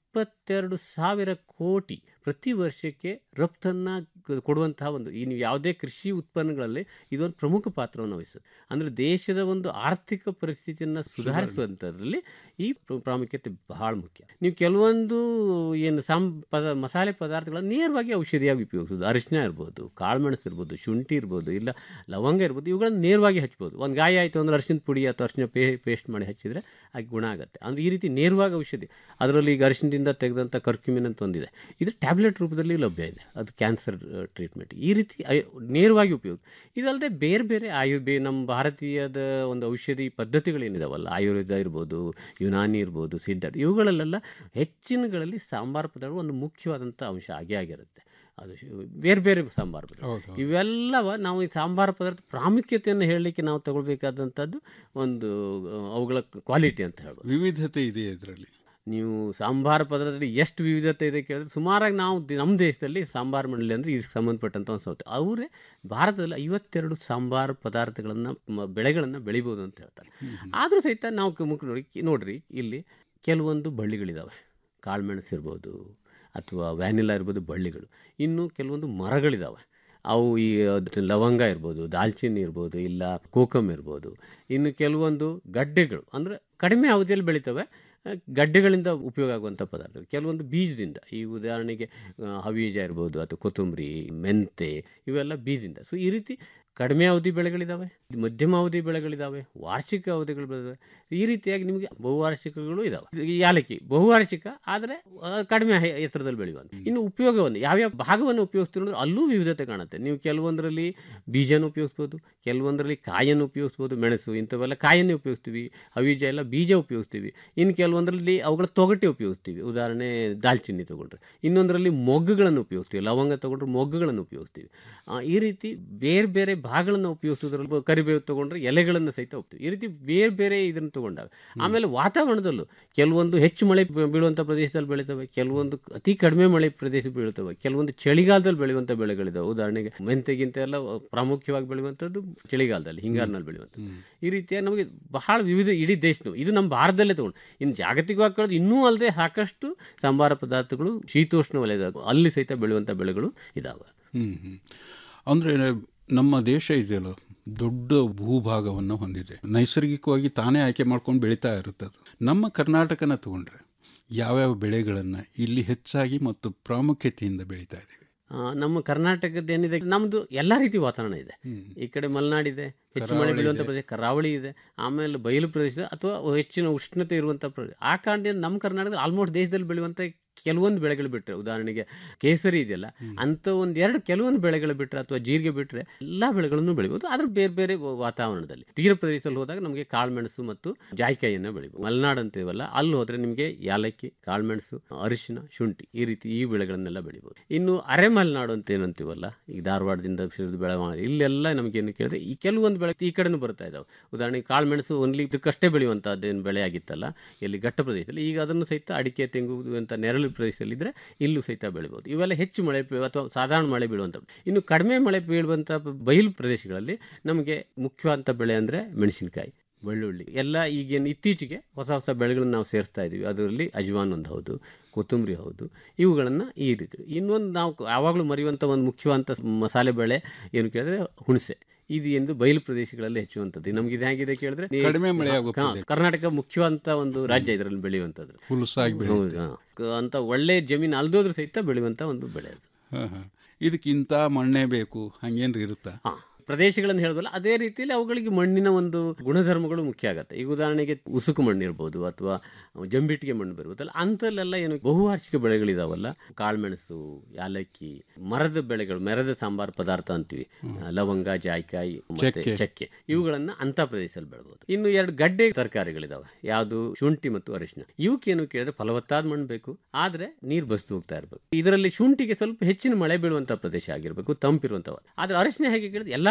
ಇಪ್ಪತ್ತೆರಡು ಸಾವಿರ ಕೋಟಿ ಪ್ರತಿ ವರ್ಷಕ್ಕೆ ರಫ್ತನ್ನು ಕೊಡುವಂತಹ ಒಂದು ಈ ನೀವು ಯಾವುದೇ ಕೃಷಿ ಉತ್ಪನ್ನಗಳಲ್ಲಿ ಇದೊಂದು ಪ್ರಮುಖ ಪಾತ್ರವನ್ನು ವಹಿಸುತ್ತೆ ಅಂದರೆ ದೇಶದ ಒಂದು ಆರ್ಥಿಕ ಪರಿಸ್ಥಿತಿಯನ್ನು ಸುಧಾರಿಸುವಂಥದ್ರಲ್ಲಿ ಈ ಪ್ರ- ಪ್ರಾಮುಖ್ಯತೆ ಬಹಳ ಮುಖ್ಯ ನೀವು ಕೆಲವೊಂದು ಏನು ಸಾಂ ಪದ ಮಸಾಲೆ ಪದಾರ್ಥಗಳನ್ನು ನೇರವಾಗಿ ಔಷಧಿಯಾಗಿ ಉಪಯೋಗಿಸೋದು ಅರಿಶಿನ ಇರ್ಬೋದು ಕಾಳುಮೆಣಸು ಇರ್ಬೋದು ಶುಂಠಿ ಇರ್ಬೋದು ಇಲ್ಲ ಲವಂಗ ಇರ್ಬೋದು ಇವುಗಳನ್ನು ನೇರವಾಗಿ ಹಚ್ಬೋದು ಒಂದು ಗಾಯ ಆಯಿತು ಅಂದ್ರೆ ಅರಿಶಿನ ಪುಡಿ ಅಥವಾ ಅರಿಶಿನ ಪೇ ಪೇಸ್ಟ್ ಮಾಡಿ ಹಚ್ಚಿದರೆ ಆಗ ಗುಣ ಆಗುತ್ತೆ ಅಂದರೆ ಈ ರೀತಿ ನೇರವಾಗಿ ಔಷಧಿ ಅದರಲ್ಲಿ ಈಗ ಅರಿಶಿನದಿಂದ ತೆಗೆದಂಥ ಕರ್ಕ್ಯುಮಿನ್ ಅಂತ ಒಂದಿದೆ ಇದು ಟ್ಯಾಬ್ಲೆಟ್ ರೂಪದಲ್ಲಿ ಲಭ್ಯ ಇದೆ ಅದು ಕ್ಯಾನ್ಸರ್ ಟ್ರೀಟ್ಮೆಂಟ್ ಈ ರೀತಿ ಅಯ್- ನೇರವಾಗಿ ಉಪಯೋಗ ಇದಲ್ಲದೆ ಬೇರೆ ಬೇರೆ ಆಯು ಬೇ ನಮ್ಮ ಭಾರತೀಯದ ಒಂದು ಔಷಧಿ ಪದ್ಧತಿಗಳೇನಿದಾವಲ್ಲ ಆಯುರ್ವೇದ ಇರ್ಬೋದು ಯುನಾನಿ ಇರ್ಬೋದು ಸಿದ್ಧ ಇವುಗಳಲ್ಲೆಲ್ಲ ಹೆಚ್ಚಿನಗಳಲ್ಲಿ ಸಾಂಬಾರು ಪದಾರ್ಥ ಒಂದು ಮುಖ್ಯವಾದಂಥ ಅಂಶ ಆಗೇ ಆಗಿರುತ್ತೆ ಅದು ಶು- ಬೇರೆ ಬೇರೆ ಸಾಂಬಾರು ಪದಾರ್ಥ ಇವೆಲ್ಲವ ನಾವು ಈ ಸಾಂಬಾರು ಪದಾರ್ಥ ಪ್ರಾಮುಖ್ಯತೆಯನ್ನು ಹೇಳಲಿಕ್ಕೆ ನಾವು ತಗೊಳ್ಬೇಕಾದಂಥದ್ದು ಒಂದು ಆ, ಅವುಗಳ ಕ್ವಾಲಿಟಿ ಅಂತ ಹೇಳ್ಬೋದು ವಿವಿಧತೆ ಇದೆ ಇದರಲ್ಲಿ ನೀವು ಸಾಂಬಾರು ಪದಾರ್ಥದಲ್ಲಿ ಎಷ್ಟು ವಿವಿಧತೆ ಇದೆ ಕೇಳಿದ್ರೆ ಸುಮಾರಾಗಿ ನಾವು ದಿ- ನಮ್ಮ ದೇಶದಲ್ಲಿ ಸಾಂಬಾರು ಮಂಡಳಿ ಅಂದರೆ ಇದಕ್ಕೆ ಸಂಬಂಧಪಟ್ಟಂಥ ಒಂದು ಸಂಸ್ಥೆ ಅವರೇ ಭಾರತದಲ್ಲಿ ಐವತ್ತೆರಡು ಸಾಂಬಾರು ಪದಾರ್ಥಗಳನ್ನು ಬೆಳೆಗಳನ್ನು ಬೆಳಿಬೋದು ಅಂತ ಹೇಳ್ತಾರೆ ಆದರೂ ಸಹಿತ ನಾವು ಕ- ಮುಖ ನೋಡಿ ನೋಡ್ರಿ ಇಲ್ಲಿ ಕೆಲವೊಂದು ಬಳ್ಳಿಗಳಿದ್ದಾವೆ ಕಾಳುಮೆಣಸು ಇರ್ಬೋದು ಅಥವಾ ವ್ಯಾನಿಲಾ ಇರ್ಬೋದು ಬಳ್ಳಿಗಳು ಇನ್ನು ಕೆಲವೊಂದು ಮರಗಳಿದ್ದಾವೆ ಅವು ಈ ಅದ್ ಲವಂಗ ಇರ್ಬೋದು ದಾಲ್ಚಿನ್ನಿ ಇರ್ಬೋದು ಇಲ್ಲ ಕೋಕಮ್ ಇರ್ಬೋದು ಇನ್ನು ಕೆಲವೊಂದು ಗಡ್ಡೆಗಳು ಅಂದರೆ ಕಡಿಮೆ ಅವಧಿಯಲ್ಲಿ ಬೆಳಿತವೆ ಆ, ಗಡ್ಡೆಗಳಿಂದ ಉಪಯೋಗ ಆಗುವಂಥ ಪದಾರ್ಥಗಳು ಕೆಲವೊಂದು ಬೀಜದಿಂದ ಈ ಉದಾಹರಣೆಗೆ ಆ, ಹವೀಜ ಇರ್ಬೋದು ಅಥವಾ ಕೊತ್ತಂಬರಿ ಮೆಂತೆ ಇವೆಲ್ಲ ಬೀಜದಿಂದ ಸೊ ಈ ರೀತಿ ಕಡಿಮೆ ಅವಧಿ ಬೆಳೆಗಳಿದ್ದಾವೆ ಮಧ್ಯಮ ಅವಧಿ ಬೆಳೆಗಳಿದ್ದಾವೆ ವಾರ್ಷಿಕ ಅವಧಿಗಳು ಬೆಳೆದಾವೆ ಈ ರೀತಿಯಾಗಿ ನಿಮಗೆ ಬಹುವಾರ್ಷಿಕಗಳು ಇದ್ದಾವೆ ಈ ಯಾಲಕ್ಕಿ ಬಹುವಾರ್ಷಿಕ ಆದರೆ ಆ, ಕಡಿಮೆ ಹೆ- ಎತ್ತರದಲ್ಲಿ ಬೆಳೆಯುವಂಥ ಇನ್ನು ಉಪಯೋಗವನ್ನು ಯಾವ್ಯಾವ ಭಾಗವನ್ನು ಉಪಯೋಗಿಸ್ತೀವಿ ಅಂದ್ರೆ ಅಲ್ಲೂ ವಿವಿಧತೆ ಕಾಣುತ್ತೆ ನೀವು ಕೆಲವೊಂದರಲ್ಲಿ ಬೀಜನ ಉಪಯೋಗಿಸ್ಬೋದು ಕೆಲವೊಂದರಲ್ಲಿ ಕಾಯನ್ನು ಉಪಯೋಗಿಸ್ಬೋದು ಮೆಣಸು ಇಂಥವೆಲ್ಲ ಕಾಯನ್ನೇ ಉಪಯೋಗಿಸ್ತೀವಿ ಹವೀಜ ಎಲ್ಲ ಬೀಜ ಉಪಯೋಗಿಸ್ತೀವಿ ಇನ್ನು ಕೆಲವೊಂದರಲ್ಲಿ ಅವುಗಳ ತೊಗಟೆ ಉಪಯೋಗಿಸ್ತೀವಿ ಉದಾಹರಣೆ ದಾಲ್ಚಿನ್ನಿ ತೊಗೊಂಡ್ರೆ ಇನ್ನೊಂದರಲ್ಲಿ ಮೊಗ್ಗುಗಳನ್ನು ಉಪಯೋಗಿಸ್ತೀವಿ ಲವಂಗ ತೊಗೊಂಡ್ರೆ ಮೊಗ್ಗುಗಳನ್ನು ಉಪಯೋಗಿಸ್ತೀವಿ ಆ, ಈ ರೀತಿ ಬೇರೆ ಬೇರೆ ಭಾಗಗಳನ್ನು ಉಪಯೋಗಿಸೋದ್ರಲ್ಲಿ ಕರಿಬೇವು ತೊಗೊಂಡ್ರೆ ಎಲೆಗಳನ್ನು ಸಹಿತ ಹೋಗ್ತೀವಿ ಈ ರೀತಿ ಬೇರೆ ಬೇರೆ ಇದನ್ನು ತೊಗೊಂಡಾಗ ಆಮೇಲೆ ವಾತಾವರಣದಲ್ಲೂ ಕೆಲವೊಂದು ಹೆಚ್ಚು ಮಳೆ ಬೀ- ಬೀಳುವಂಥ ಪ್ರದೇಶದಲ್ಲಿ ಬೆಳೀತವೆ ಕೆಲವೊಂದು ಅತಿ ಕಡಿಮೆ ಮಳೆ ಪ್ರದೇಶ ಬೀಳ್ತವೆ ಕೆಲವೊಂದು ಚಳಿಗಾಲದಲ್ಲಿ ಬೆಳೆಯುವಂಥ ಬೆಳೆಗಳಿದಾವೆ ಉದಾಹರಣೆಗೆ ಮೆಂತೆಗಿಂತ ಎಲ್ಲ ಪ್ರಾಮುಖ್ಯವಾಗಿ ಬೆಳೆಯುವಂಥದ್ದು ಚಳಿಗಾಲದಲ್ಲಿ ಹಿಂಗಾರಿನಲ್ಲಿ ಬೆಳೆಯುವಂಥದ್ದು ಈ ರೀತಿಯಾಗಿ ನಮಗೆ ಬಹಳ ವಿವಿಧ ಇಡೀ ದೇಶನು ಇದು ನಮ್ಮ ಭಾರತದಲ್ಲೇ ತಗೊಂಡು ಇನ್ನು ಜಾಗತಿಕವಾಗಿ ಕಳೆದು ಇನ್ನೂ ಅಲ್ಲದೆ ಸಾಕಷ್ಟು ಸಂಬಾರ ಪದಾರ್ಥಗಳು ಶೀತೋಷ್ಣ ವಲಯದ ಅಲ್ಲಿ ಸಹಿತ ಬೆಳೆಯುವಂಥ ಬೆಳೆಗಳು ಇದಾವೆ ಹ್ಮ್ ಹ್ಮ್. ಅಂದ್ರೆ ನಮ್ಮ ದೇಶ ಇದೆಯಲ್ಲ ದೊಡ್ಡ ಭೂಭಾಗವನ್ನು ಹೊಂದಿದೆ ನೈಸರ್ಗಿಕವಾಗಿ ತಾನೇ ಆಯ್ಕೆ ಮಾಡ್ಕೊಂಡು ಬೆಳೀತಾ ಇರುತ್ತೆ ಅದು ನಮ್ಮ ಕರ್ನಾಟಕನ ತಗೊಂಡ್ರೆ ಯಾವ್ಯಾವ ಬೆಳೆಗಳನ್ನು ಇಲ್ಲಿ ಹೆಚ್ಚಾಗಿ ಮತ್ತು ಪ್ರಾಮುಖ್ಯತೆಯಿಂದ ಬೆಳೀತಾ ಇದ್ದೀವಿ ಆ, ನಮ್ಮ ಕರ್ನಾಟಕದ ಏನಿದೆ ನಮ್ಮದು ಎಲ್ಲ ರೀತಿ ವಾತಾವರಣ ಇದೆ ಈ ಕಡೆ ಮಲೆನಾಡಿದೆ ಹೆಚ್ಚು ಮಳೆ ಕರಾವಳಿ ಬೀಳುವಂಥ ಇದೆ. ಪ್ರದೇಶ ಕರಾವಳಿ ಇದೆ ಆಮೇಲೆ ಬಯಲು ಪ್ರದೇಶ ಅಥವಾ ಹೆಚ್ಚಿನ ಉಷ್ಣತೆ ಇರುವಂಥ ಪ್ರದೇಶ ಆ ಕಾರಣದಿಂದ ನಮ್ಮ ಕರ್ನಾಟಕದಲ್ಲಿ ಆಲ್ಮೋಸ್ಟ್ ದೇಶದಲ್ಲಿ ಬೆಳೆಯುವಂಥ ಕೆಲವೊಂದು ಬೆಳೆಗಳು ಬಿಟ್ಟರೆ ಉದಾಹರಣೆಗೆ ಕೇಸರಿ ಇದೆಯಲ್ಲ ಅಂಥ ಒಂದು ಎರಡು ಕೆಲವೊಂದು ಬೆಳೆಗಳು ಬಿಟ್ಟರೆ ಅಥವಾ ಜೀರಿಗೆ ಬಿಟ್ಟರೆ ಎಲ್ಲ ಬೆಳೆಗಳನ್ನು ಬೆಳಿಬೋದು ಆದ್ರೆ ಬೇರೆ ಬೇರೆ ವ- ವಾತಾವರಣದಲ್ಲಿ ತೀರ ಪ್ರದೇಶದಲ್ಲಿ ಹೋದಾಗ ನಮಗೆ ಕಾಳುಮೆಣಸು ಮತ್ತು ಜಾಯಿಕಾಯಿಯನ್ನು ಬೆಳಿಬೋದು ಮಲೆನಾಡು ಅಂತೀವಲ್ಲ ಅಲ್ಲಿ ಹೋದರೆ ನಿಮಗೆ ಯಾಲಕ್ಕಿ ಕಾಳುಮೆಣಸು ಅರಿಶಿನ ಶುಂಠಿ ಈ ರೀತಿ ಈ ಬೆಳೆಗಳನ್ನೆಲ್ಲ ಬೆಳಿಬೋದು ಇನ್ನು ಅರೆ ಮಲೆನಾಡು ಅಂತ ಏನಂತೀವಲ್ಲ ಈ ಧಾರವಾಡದಿಂದ ಶಿರದ ಬೆಳವಣಿಗೆ ಇಲ್ಲೆಲ್ಲ ನಮಗೇನು ಕೇಳಿದ್ರೆ ಈ ಕೆಲವೊಂದು ಬೆಳೆ ಈ ಕಡೆನೂ ಬರ್ತಾ ಇದ್ದಾವೆ ಉದಾಹರಣೆಗೆ ಕಾಳುಮೆಣಸು ಓನ್ಲಿ ಇದಕ್ಕಷ್ಟೇ ಬೆಳೆಯುವಂಥದ್ದೇನು ಬೆಳೆ ಆಗಿತ್ತಲ್ಲ ಇಲ್ಲಿ ಘಟ್ಟ ಪ್ರದೇಶದಲ್ಲಿ ಈಗ ಅದನ್ನು ಸಹಿತ ಅಡಿಕೆ ತೆಂಗು ಅಂತ ನೆರಳು ಪ್ರದೇಶದಲ್ಲಿ ಇದ್ದರೆ ಇಲ್ಲೂ ಸಹಿತ ಬೆಳಿಬೋದು ಇವೆಲ್ಲ ಹೆಚ್ಚು ಮಳೆ ಬೀ- ಅಥವಾ ಸಾಧಾರಣ ಮಳೆ ಬೀಳುವಂಥ ಇನ್ನು ಕಡಿಮೆ ಮಳೆ ಬೀಳುವಂಥ ಬಯಲು ಪ್ರದೇಶಗಳಲ್ಲಿ ನಮಗೆ ಮುಖ್ಯವಾದಂಥ ಬೆಳೆ ಅಂದರೆ ಮೆಣಸಿನಕಾಯಿ ಬೆಳ್ಳುಳ್ಳಿ ಎಲ್ಲ ಈಗೇನು ಇತ್ತೀಚೆಗೆ ಹೊಸ ಹೊಸ ಬೆಳೆಗಳನ್ನು ನಾವು ಸೇರಿಸ್ತಾ ಇದ್ದೀವಿ ಅದರಲ್ಲಿ ಅಜ್ವಾನ್ ಒಂದು ಹೌದು ಕೊತ್ತಂಬರಿ ಹೌದು ಇವುಗಳನ್ನು ಈ ರೀತಿ ಇನ್ನೊಂದು ನಾವು ಯಾವಾಗಲೂ ಮರೆಯುವಂಥ ಒಂದು ಮುಖ್ಯವಾದಂಥ ಮಸಾಲೆ ಬೆಳೆ ಏನು ಕೇಳಿದ್ರೆ ಹುಣಸೆ ಇದು ಎಂದು ಬಯಲು ಪ್ರದೇಶಗಳಲ್ಲಿ ಹೆಚ್ಚುವಂಥದ್ದು ನಮ್ಗೆ ಇದು ಹೇಗಿದೆ ಕೇಳಿದ್ರೆ ನೀ- ಕಡಿಮೆ ಮಳೆ ಆಗೋ ಹಾ, ಪ್ರದೇಶ. ಕರ್ನಾಟಕ ಮುಖ್ಯವಂತ ಒಂದು ರಾಜ್ಯ ಇದರಲ್ಲಿ ಬೆಳೆಯುವಂಥದ್ದು ಹುಲಸಾಗಿ ಬೆಳೆಯುತ್ತೆ. ಹೌದು, ಹಾ. ಕ- ಅಂತ ಒಳ್ಳೆ ಜಮೀನು ಅಲ್ದೋದ್ರೂ ಸಹಿತ ಬೆಳೆಯುವಂಥ ಒಂದು ಬೆಳೆ ಅದು ಹಾ, ಹಾ. ಇದಕ್ಕಿಂತ ಮಣ್ಣೆ ಬೇಕು ಹಂಗೇನ್ರಿ ಇರುತ್ತಾ ಪ್ರದೇಶಗಳನ್ನು ಹೇಳೋದಲ್ಲ ಅದೇ ರೀತಿಯಲ್ಲಿ ಅವುಗಳಿಗೆ ಮಣ್ಣಿನ ಒಂದು ಗುಣಧರ್ಮಗಳು ಮುಖ್ಯ ಆಗುತ್ತೆ ಈಗ ಉದಾಹರಣೆಗೆ ಉಸುಕು ಮಣ್ಣು ಇರ್ಬೋದು ಅಥವಾ ಜಂಬಿಟ್ಟಿಗೆ ಮಣ್ಣು ಬರ್ಬೋದಲ್ಲ ಅಂಥಲ್ಲೆಲ್ಲ ಏನು ಬಹುವಾರ್ಷಿಕ ಬೆಳೆಗಳಿದಾವಲ್ಲ ಕಾಳುಮೆಣಸು ಯಾಲಕ್ಕಿ ಮರದ ಬೆಳೆಗಳು ಮರದ ಸಾಂಬಾರು ಪದಾರ್ಥ ಅಂತೀವಿ ಲವಂಗ ಜಾಯ್ಕಾಯಿ ಮತ್ತೆ ಚಕ್ಕೆ. ಚಕ್ಕೆ ಇವುಗಳನ್ನ ಅಂತ ಪ್ರದೇಶದಲ್ಲಿ ಬೆಳಬಹುದು ಇನ್ನು ಎರಡು ಗಡ್ಡೆ ತರಕಾರಿಗಳಿದಾವೆ ಯಾವುದು ಶುಂಠಿ ಮತ್ತು ಅರಿಶಿನ ಇವಕ್ಕೇನು ಕೇಳಿದ್ರೆ ಫಲವತ್ತಾದ ಮಣ್ಣು ಬೇಕು ಆದ್ರೆ ನೀರು ಬಸ್ದು ಹೋಗ್ತಾ ಇರಬೇಕು ಇದರಲ್ಲಿ ಶುಂಠಿಗೆ ಸ್ವಲ್ಪ ಹೆಚ್ಚಿನ ಮಳೆ ಬೀಳುವಂತ ಪ್ರದೇಶ ಆಗಿರಬೇಕು ತಂಪಿರುವಂತ ಆದ್ರೆ ಅರಿಶಿನ ಹೇಗೆ ಕೇಳಿದ್ರೆ ಎಲ್ಲಾ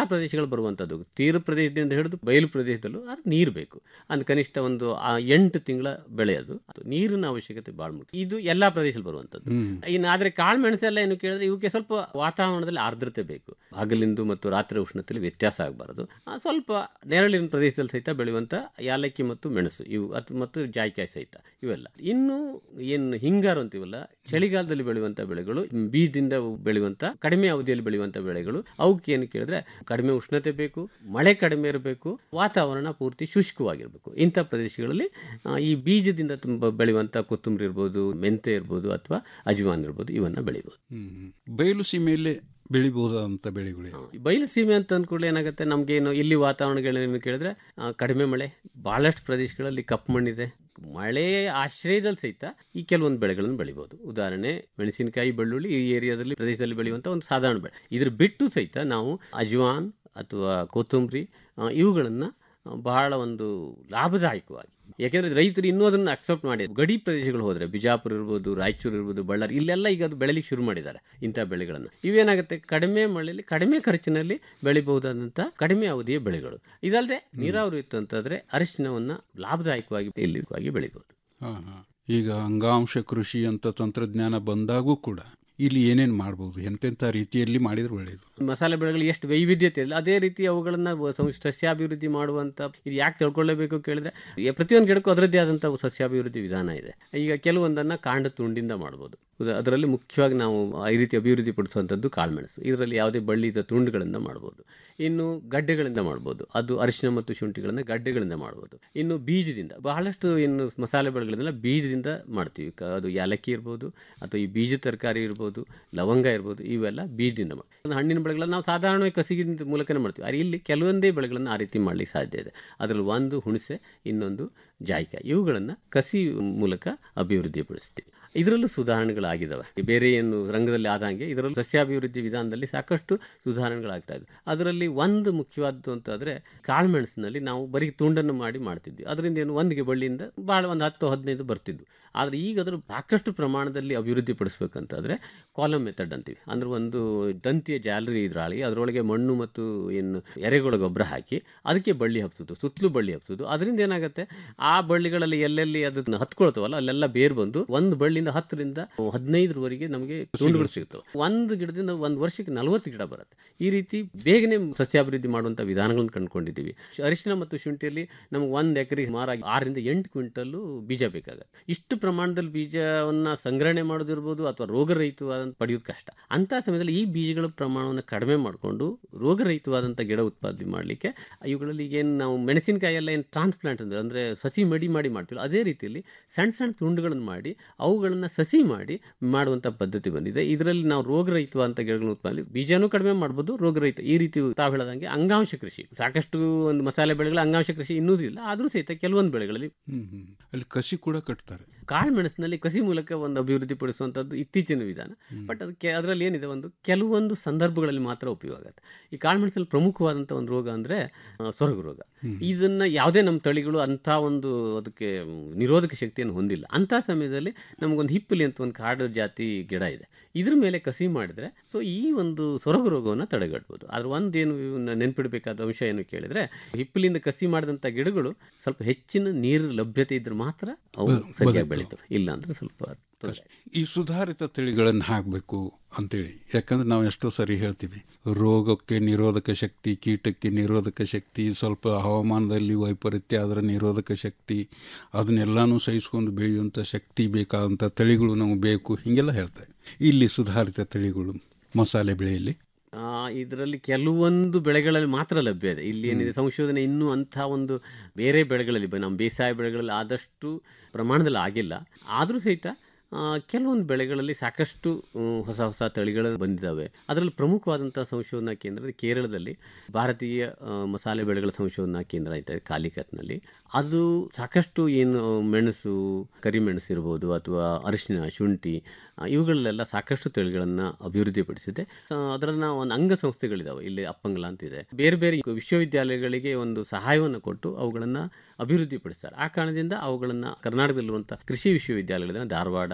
ಪ್ರದೇಶಗಳು ಬರುವಂಥದ್ದು ತೀರ ಪ್ರದೇಶದಿಂದ ಹಿಡಿದು ಬಯಲು ಪ್ರದೇಶದಲ್ಲೂ ಅದು ನೀರು ಬೇಕು ಅಂದ್ ಕನಿಷ್ಠ ಒಂದು ಆ ಎಂಟು ತಿಂಗಳ ಬೆಳೆ ಅದು ಅದು ನೀರಿನ ಅವಶ್ಯಕತೆ ಭಾಳ ಮುಖ್ಯ ಇದು ಎಲ್ಲಾ ಪ್ರದೇಶದಲ್ಲಿ ಬರುವಂಥದ್ದು ಇನ್ನು ಆದರೆ ಕಾಳು ಮೆಣಸೆಲ್ಲ ಏನು ಕೇಳಿದ್ರೆ ಇವಕ್ಕೆ ಸ್ವಲ್ಪ ವಾತಾವರಣದಲ್ಲಿ ಆರ್ದ್ರತೆ ಬೇಕು ಹಗಲಿಂದು ಮತ್ತು ರಾತ್ರಿ ಉಷ್ಣತೆಯಲ್ಲಿ ವ್ಯತ್ಯಾಸ ಆಗಬಾರದು ಸ್ವಲ್ಪ ನೆರಳಿನ ಪ್ರದೇಶದಲ್ಲಿ ಸಹಿತ ಬೆಳೆಯುವಂಥ ಯಾಲಕ್ಕಿ ಮತ್ತು ಮೆಣಸು ಇವು ಅದು ಮತ್ತು ಜಾಯಿಕಾಯಿ ಸಹಿತ ಇವೆಲ್ಲ ಇನ್ನು ಏನು ಹಿಂಗಾರು ಅಂತೀವಲ್ಲ ಚಳಿಗಾಲದಲ್ಲಿ ಬೆಳೆಯುವಂಥ ಬೆಳೆಗಳು ಬೀಜದಿಂದ ಬೆಳೆಯುವಂಥ ಕಡಿಮೆ ಅವಧಿಯಲ್ಲಿ ಬೆಳೆಯುವಂಥ ಬೆಳೆಗಳು ಅವಕ್ಕೆ ಏನು ಕೇಳಿದ್ರೆ ಕಡಿಮೆ ಉಷ್ಣತೆ ಬೇಕು ಮಳೆ ಕಡಿಮೆ ಇರಬೇಕು ವಾತಾವರಣ ಪೂರ್ತಿ ಶುಷ್ಕವಾಗಿರಬೇಕು ಇಂಥ ಪ್ರದೇಶಗಳಲ್ಲಿ ಆ, ಈ ಬೀಜದಿಂದ ತುಂಬ ಬೆಳೆಯುವಂಥ ಕೊತ್ತಂಬರಿ ಇರ್ಬೋದು ಮೆಂತೆ ಇರ್ಬೋದು ಅಥವಾ ಅಜ್ವಾನ್ ಇರ್ಬೋದು ಇವನ್ನ ಬೆಳಿಬೋದು ಹ್ಮ್. ಬಯಲು ಸೀಮೆಯಲ್ಲೇ ಬೆಳಿಬಹುದಾದಂಥ ಬೆಳೆಗಳು ಯಾವು? ಬಯಲು ಸೀಮೆ ಅಂತ ಅಂದ್ಕೊಳ್ಳಿ ಏನಾಗುತ್ತೆ ನಮಗೇನು ಇಲ್ಲಿ ವಾತಾವರಣಗಳೇನು ಕೇಳಿದ್ರೆ ಆ, ಕಡಿಮೆ ಮಳೆ ಭಾಳಷ್ಟು ಪ್ರದೇಶಗಳಲ್ಲಿ ಕಪ್ಪು ಮಣ್ಣಿದೆ ಮಳೆ ಆಶ್ರಯದಲ್ಲಿ ಸಹಿತ ಈ ಕೆಲವೊಂದು ಬೆಳೆಗಳನ್ನು ಬೆಳಿಬೋದು ಉದಾಹರಣೆ ಮೆಣಸಿನಕಾಯಿ ಬೆಳ್ಳುಳ್ಳಿ ಈ ಏರಿಯಾದಲ್ಲಿ ಪ್ರದೇಶದಲ್ಲಿ ಬೆಳೆಯುವಂಥ ಒಂದು ಸಾಧಾರಣ ಬೆಳೆ ಇದ್ರ ಬಿಟ್ಟು ಸಹಿತ ನಾವು ಅಜ್ವಾನ್ ಅಥವಾ ಕೊತ್ತಂಬರಿ ಇವುಗಳನ್ನು ಬಹಳ ಒಂದು ಲಾಭದಾಯಕವಾಗಿ ಯಾಕೆಂದರೆ ರೈತರು ಇನ್ನೂ ಅದನ್ನು ಅಕ್ಸೆಪ್ಟ್ ಮಾಡಿ ಗಡಿ ಪ್ರದೇಶಗಳು ಹೋದರೆ ಬಿಜಾಪುರ ಇರ್ಬೋದು ರಾಯಚೂರು ಇರ್ಬೋದು ಬಳ್ಳಾರಿ ಇಲ್ಲೆಲ್ಲ ಈಗ ಅದು ಬೆಳಿಲಿಕ್ಕೆ ಶುರು ಮಾಡಿದ್ದಾರೆ ಇಂಥ ಬೆಳೆಗಳನ್ನು ಇವೇನಾಗುತ್ತೆ ಕಡಿಮೆ ಮಳೆಯಲ್ಲಿ ಕಡಿಮೆ ಖರ್ಚಿನಲ್ಲಿ ಬೆಳಿಬಹುದಾದಂಥ ಕಡಿಮೆ ಅವಧಿಯ ಬೆಳೆಗಳು ಇದಲ್ಲದೆ ನೀರಾವರಿ ಇತ್ತು ಅಂತಂದರೆ ಅರಿಶಿನವನ್ನು ಲಾಭದಾಯಕವಾಗಿ ಇಲ್ಲಿವಾಗಿ ಬೆಳಿಬೋದು ಹಾ, ಹಾ. ಈಗ ಅಂಗಾಂಶ ಕೃಷಿ ಅಂತ ತಂತ್ರಜ್ಞಾನ ಬಂದಾಗೂ ಕೂಡ ಇಲ್ಲಿ ಏನೇನು ಮಾಡ್ಬೋದು ಎಂತೆಂಥ ರೀತಿಯಲ್ಲಿ ಮಾಡಿದ್ರೆ ಒಳ್ಳೆಯದು ಮಸಾಲೆ ಬೆಳೆಗಳು ಎಷ್ಟು ವೈವಿಧ್ಯತೆ ಇಲ್ಲ ಅದೇ ರೀತಿ ಅವುಗಳನ್ನು ಸಸ್ಯಾಭಿವೃದ್ಧಿ ಮಾಡುವಂಥ ಇದು ಯಾಕೆ ತಿಳ್ಕೊಳ್ಳೇಬೇಕು ಕೇಳಿದ್ರೆ ಈ ಪ್ರತಿಯೊಂದು ಗಿಡಕ್ಕೂ ಅದರದ್ದೇ ಆದಂಥ ಸಸ್ಯಾಭಿವೃದ್ಧಿ ವಿಧಾನ ಇದೆ ಈಗ ಕೆಲವೊಂದನ್ನು ಕಾಂಡ ತುಂಡಿಂದ ಮಾಡ್ಬೋದು ಉದಾ- ಅದರಲ್ಲಿ ಮುಖ್ಯವಾಗಿ ನಾವು ಈ ರೀತಿ ಅಭಿವೃದ್ಧಿ ಪಡಿಸುವಂಥದ್ದು ಕಾಳುಮೆಣಸು ಇದರಲ್ಲಿ ಯಾವುದೇ ಬಳ್ಳಿದ ತುಂಡುಗಳಿಂದ ಮಾಡ್ಬೋದು ಇನ್ನು ಗಡ್ಡೆಗಳಿಂದ ಮಾಡ್ಬೋದು ಅದು ಅರಿಶಿನ ಮತ್ತು ಶುಂಠಿಗಳನ್ನು ಗಡ್ಡೆಗಳಿಂದ ಮಾಡ್ಬೋದು ಇನ್ನು ಬೀಜದಿಂದ ಬಹಳಷ್ಟು ಇನ್ನು ಮಸಾಲೆ ಬೆಳೆಗಳನ್ನೆಲ್ಲ ಬೀಜದಿಂದ ಮಾಡ್ತೀವಿ ಕ- ಅದು ಯಾಲಕ್ಕಿ ಇರ್ಬೋದು ಅಥವಾ ಈ ಬೀಜ ತರಕಾರಿ ಇರ್ಬೋದು ಲವಂಗ ಇರ್ಬೋದು ಇವೆಲ್ಲ ಬೀಜದಿಂದ ಮಾಡ್ತೀವಿ ಹಣ್ಣಿನ ಬೆಳೆಗಳನ್ನ ನಾವು ಸಾಧಾರಣವಾಗಿ ಕಸಿಗಿನ ಮೂಲಕನೇ ಮಾಡ್ತೀವಿ ಆದರೆ ಇಲ್ಲಿ ಕೆಲವೊಂದೇ ಬೆಳೆಗಳನ್ನು ಆ ರೀತಿ ಮಾಡಲಿಕ್ಕೆ ಸಾಧ್ಯ ಇದೆ ಅದರಲ್ಲಿ ಒಂದು ಹುಣಸೆ ಇನ್ನೊಂದು ಜಾಯಿಕಾಯಿ ಇವುಗಳನ್ನು ಕಸಿ ಮೂಲಕ ಅಭಿವೃದ್ಧಿಪಡಿಸ್ತೀವಿ ಇದರಲ್ಲೂ ಸುಧಾರಣೆಗಳಾಗಿದ್ದಾವೆ ಬೇರೆ ಏನು ರಂಗದಲ್ಲಿ ಆದಂಗೆ ಇದರಲ್ಲೂ ಸಸ್ಯಾಭಿವೃದ್ಧಿ ವಿಧಾನದಲ್ಲಿ ಸಾಕಷ್ಟು ಸುಧಾರಣೆಗಳಾಗ್ತಾ ಇದೆ ಅದರಲ್ಲಿ ಒಂದು ಮುಖ್ಯವಾದ್ದು ಅಂತಂದರೆ ಕಾಳುಮೆಣಸಿನಲ್ಲಿ ನಾವು ಬರೀ ತುಂಡನ್ನು ಮಾಡಿ ಮಾಡ್ತಿದ್ವಿ ಅದರಿಂದ ಏನು ಒಂದಿಗೆ ಬಳ್ಳಿಯಿಂದ ಭಾಳ ಒಂದು ಹತ್ತು ಹದಿನೈದು ಬರ್ತಿದ್ವು ಆದರೆ ಈಗ ಅದರ ಸಾಕಷ್ಟು ಪ್ರಮಾಣದಲ್ಲಿ ಅಭಿವೃದ್ಧಿ ಪಡಿಸ್ಬೇಕಂತಾದರೆ ಕಾಲಮ್ ಮೆಥಡ್ ಅಂತೀವಿ ಅಂದ್ರೆ ಒಂದು ತಂತಿಯ ಜಾಲರಿ ಇದ್ರಾಳಿ ಅದರೊಳಗೆ ಮಣ್ಣು ಮತ್ತು ಏನು ಎರೆಗೊಳ ಗೊಬ್ಬರ ಹಾಕಿ ಅದಕ್ಕೆ ಬಳ್ಳಿ ಹಬ್ಸೋದು ಸುತ್ತಲೂ ಬಳ್ಳಿ ಹಬ್ಸೋದು ಅದರಿಂದ ಏನಾಗುತ್ತೆ ಆ ಬಳ್ಳಿಗಳಲ್ಲಿ ಎಲ್ಲೆಲ್ಲಿ ಅದನ್ನ ಹತ್ಕೊಳ್ತಾವಲ್ಲ ಅಲ್ಲೆಲ್ಲ ಬೇರು ಬಂದು ಒಂದು ಬಳ್ಳಿಯಿಂದ ಹತ್ತರಿಂದ ಹದಿನೈದರವರೆಗೆ ನಮಗೆ ತುಂಡುಗಳು ಸಿಗ್ತವೆ ಒಂದು ಗಿಡದಿಂದ ಒಂದು ವರ್ಷಕ್ಕೆ ನಲವತ್ತು ಗಿಡ ಬರುತ್ತೆ ಈ ರೀತಿ ಬೇಗನೆ ಸಸ್ಯಾಭಿವೃದ್ಧಿ ಮಾಡುವಂಥ ವಿಧಾನಗಳನ್ನು ಕಂಡುಕೊಂಡಿದ್ದೀವಿ ಅರಿಶಿನ ಮತ್ತು ಶುಂಠಿಯಲ್ಲಿ ನಮ್ಗೆ ಒಂದು ಎಕರೆ ಸುಮಾರಾಗಿ ಆರರಿಂದ ಎಂಟು ಕ್ವಿಂಟಲ್ಲು ಬೀಜ ಬೇಕಾಗುತ್ತೆ ಇಷ್ಟು ಪ್ರಮಾಣದಲ್ಲಿ ಬೀಜವನ್ನು ಸಂಗ್ರಹಣೆ ಮಾಡೋದಿರ್ಬೋದು ಅಥವಾ ರೋಗರಹಿತವಾದಂಥ ಪಡೆಯೋದು ಕಷ್ಟ ಅಂಥ ಸಮಯದಲ್ಲಿ ಈ ಬೀಜಗಳ ಪ್ರಮಾಣವನ್ನು ಕಡಿಮೆ ಮಾಡಿಕೊಂಡು ರೋಗರಹಿತವಾದಂಥ ಗಿಡ ಉತ್ಪಾದನೆ ಮಾಡಲಿಕ್ಕೆ ಇವುಗಳಲ್ಲಿ ಏನು ನಾವು ಮೆಣಸಿನಕಾಯಿ ಎಲ್ಲ ಏನು ಟ್ರಾನ್ಸ್ಪ್ಲಾಂಟ್ ಅಂದರೆ ಅಂದರೆ ಸಸಿ ಮಡಿ ಮಾಡಿ ಮಾಡ್ತೀವಿ ಅದೇ ರೀತಿಯಲ್ಲಿ ಸಣ್ಣ ಸಣ್ಣ ತುಂಡುಗಳನ್ನು ಮಾಡಿ ಅವುಗಳನ್ನು ಸಸಿ ಮಾಡಿ ಮಾಡುವಂಥ ಪದ್ಧತಿ ಬಂದಿದೆ ಇದರಲ್ಲಿ ನಾವು ರೋಗರಹಿತವಾದಂಥ ಗಿಡಗಳನ್ನು ಉತ್ಪಾದನೆ ಬೀಜನೂ ಕಡಿಮೆ ಮಾಡ್ಬೋದು ರೋಗರಹಿತ ಈ ರೀತಿ ತಾವು ಹೇಳದಂಗೆ ಅಂಗಾಂಶ ಕೃಷಿ ಸಾಕಷ್ಟು ಒಂದು ಮಸಾಲೆ ಬೆಳೆಗಳ ಅಂಗಾಂಶ ಕೃಷಿ ಇನ್ನೂ ಇಲ್ಲ ಆದರೂ ಸಹಿತ ಕೆಲವೊಂದು ಬೆಳೆಗಳಲ್ಲಿ ಹ್ಮ್ ಹ್ಮ್. ಅಲ್ಲಿ ಕಸಿ ಕೂಡ ಕಟ್ತಾರೆ ಕಾಳು ಮೆಣಸಿನಲ್ಲಿ ಕಸಿ ಮೂಲಕ ಒಂದು ಅಭಿವೃದ್ಧಿ ಪಡಿಸುವಂಥದ್ದು ಇತ್ತೀಚಿನ ವಿಧಾನ ಬಟ್ ಅದಕ್ಕೆ ಅದರಲ್ಲಿ ಏನಿದೆ ಒಂದು ಕೆಲವೊಂದು ಸಂದರ್ಭಗಳಲ್ಲಿ ಮಾತ್ರ ಉಪಯೋಗ ಆಗುತ್ತೆ ಈ ಕಾಳು ಮೆಣಸಲ್ಲಿ ಪ್ರಮುಖವಾದಂಥ ಒಂದು ರೋಗ ಅಂದರೆ ಸೊರಗು ರೋಗ ಇದನ್ನು ಯಾವುದೇ ನಮ್ಮ ತಳಿಗಳು ಅಂಥ ಒಂದು ಅದಕ್ಕೆ ಮ್, ನಿರೋಧಕ ಶಕ್ತಿಯನ್ನು ಹೊಂದಿಲ್ಲ ಅಂಥ ಸಮಯದಲ್ಲಿ ನಮಗೊಂದು ಹಿಪ್ಪಲಿ ಅಂತ ಒಂದು ಕಾಡು ಜಾತಿ ಗಿಡ ಇದೆ ಇದ್ರ ಮೇಲೆ ಕಸಿ ಮಾಡಿದರೆ ಸೊ ಈ ಒಂದು ಸೊರಗು ರೋಗವನ್ನು ತಡೆಗಟ್ಬೋದು ಆದ್ರೆ ಒಂದೇನು ನೆನ್ಪಿಡಬೇಕಾದ ಅಂಶ ಏನು ಕೇಳಿದರೆ ಹಿಪ್ಪಲಿಂದ ಕಸಿ ಮಾಡಿದಂಥ ಗಿಡಗಳು ಸ್ವಲ್ಪ ಹೆಚ್ಚಿನ ನೀರು ಲಭ್ಯತೆ ಇದ್ರೆ ಮಾತ್ರ ಅವು ಬ- ಸರಿಯಾಗಿ ಬದುಕ್ತವೆ. ಬೆಳೀತವೆ ಇಲ್ಲ ಅಂದ್ರೆ ಸ್ವಲ್ಪ ತೊಂದ್ರೆ. ಈ ಸುಧಾರಿತ ತಳಿಗಳನ್ನು ಹಾಕಬೇಕು ಅಂತೇಳಿ ಯಾಕಂದ್ರೆ ನಾವು ಎಷ್ಟೋ ಸರಿ ಹೇಳ್ತೀವಿ ರೋಗಕ್ಕೆ ನಿರೋಧಕ ಶಕ್ತಿ ಕೀಟಕ್ಕೆ ನಿರೋಧಕ ಶಕ್ತಿ ಸ್ವಲ್ಪ ಹವಾಮಾನದಲ್ಲಿ ವೈಪರೀತ್ಯ ಅದರ ನಿರೋಧಕ ಶಕ್ತಿ ಅದನ್ನೆಲ್ಲನೂ ಸಹಿಸ್ಕೊಂಡು ಬೆಳೆಯುವಂಥ ಶಕ್ತಿ ಬೇಕಾದಂಥ ತಳಿಗಳು ನಮಗೆ ಬೇಕು ಹೀಗೆಲ್ಲ ಹೇಳ್ತಾರೆ ಇಲ್ಲಿ ಸುಧಾರಿತ ತಳಿಗಳು ಮಸಾಲೆ ಬೆಳೆಯಲ್ಲಿ ಆ, ಇದರಲ್ಲಿ ಕೆಲವೊಂದು ಬೆಳೆಗಳಲ್ಲಿ ಮಾತ್ರ ಲಭ್ಯ ಇದೆ ಇಲ್ಲಿ ಏನಿದೆ ಸಂಶೋಧನೆ ಇನ್ನೂ ಅಂಥ ಒಂದು ಬೇರೆ ಬೆಳೆಗಳಲ್ಲಿ ಬ- ನಮ್ಮ ಬೇಸಾಯ ಬೆಳೆಗಳಲ್ಲಿ ಆದಷ್ಟು ಪ್ರಮಾಣದಲ್ಲಿ ಆಗಿಲ್ಲ ಆದರೂ ಸಹಿತ ಆ, ಕೆಲವೊಂದು ಬೆಳೆಗಳಲ್ಲಿ ಸಾಕಷ್ಟು ಹ್ಮ್, ಹೊಸ ಹೊಸ ತಳಿಗಳು ಬಂದಿದ್ದಾವೆ ಅದರಲ್ಲಿ ಪ್ರಮುಖವಾದಂಥ ಸಂಶೋಧನಾ ಕೇಂದ್ರ ಕೇರಳದಲ್ಲಿ ಭಾರತೀಯ ಆ, ಮಸಾಲೆ ಬೆಳೆಗಳ ಸಂಶೋಧನಾ ಕೇಂದ್ರ ಐತೆ ಕಾಲಿಕತ್ನಲ್ಲಿ ಅದು ಸಾಕಷ್ಟು ಏನು ಮೆಣಸು ಕರಿಮೆಣಸು ಇರ್ಬೋದು ಅಥವಾ ಅರಿಶಿನ ಶುಂಠಿ ಆ, ಇವುಗಳಲ್ಲೆಲ್ಲ ಸಾಕಷ್ಟು ತಳಿಗಳನ್ನು ಅಭಿವೃದ್ಧಿಪಡಿಸಿದೆ ಆ, ಅದರನ್ನ ಒಂದು ಅಂಗಸಂಸ್ಥೆಗಳಿದಾವೆ ಇಲ್ಲಿ ಅಪ್ಪಂಗಲ ಅಂತಿದೆ ಬೇರೆ ಬೇರೆ ವಿಶ್ವವಿದ್ಯಾಲಯಗಳಿಗೆ ಒಂದು ಸಹಾಯವನ್ನು ಕೊಟ್ಟು ಅವುಗಳನ್ನು ಅಭಿವೃದ್ಧಿಪಡಿಸ್ತಾರೆ ಆ ಕಾರಣದಿಂದ ಅವುಗಳನ್ನು ಕರ್ನಾಟಕದಲ್ಲಿರುವಂಥ ಕೃಷಿ ವಿಶ್ವವಿದ್ಯಾಲಯಗಳಿಂದ ಧಾರವಾಡ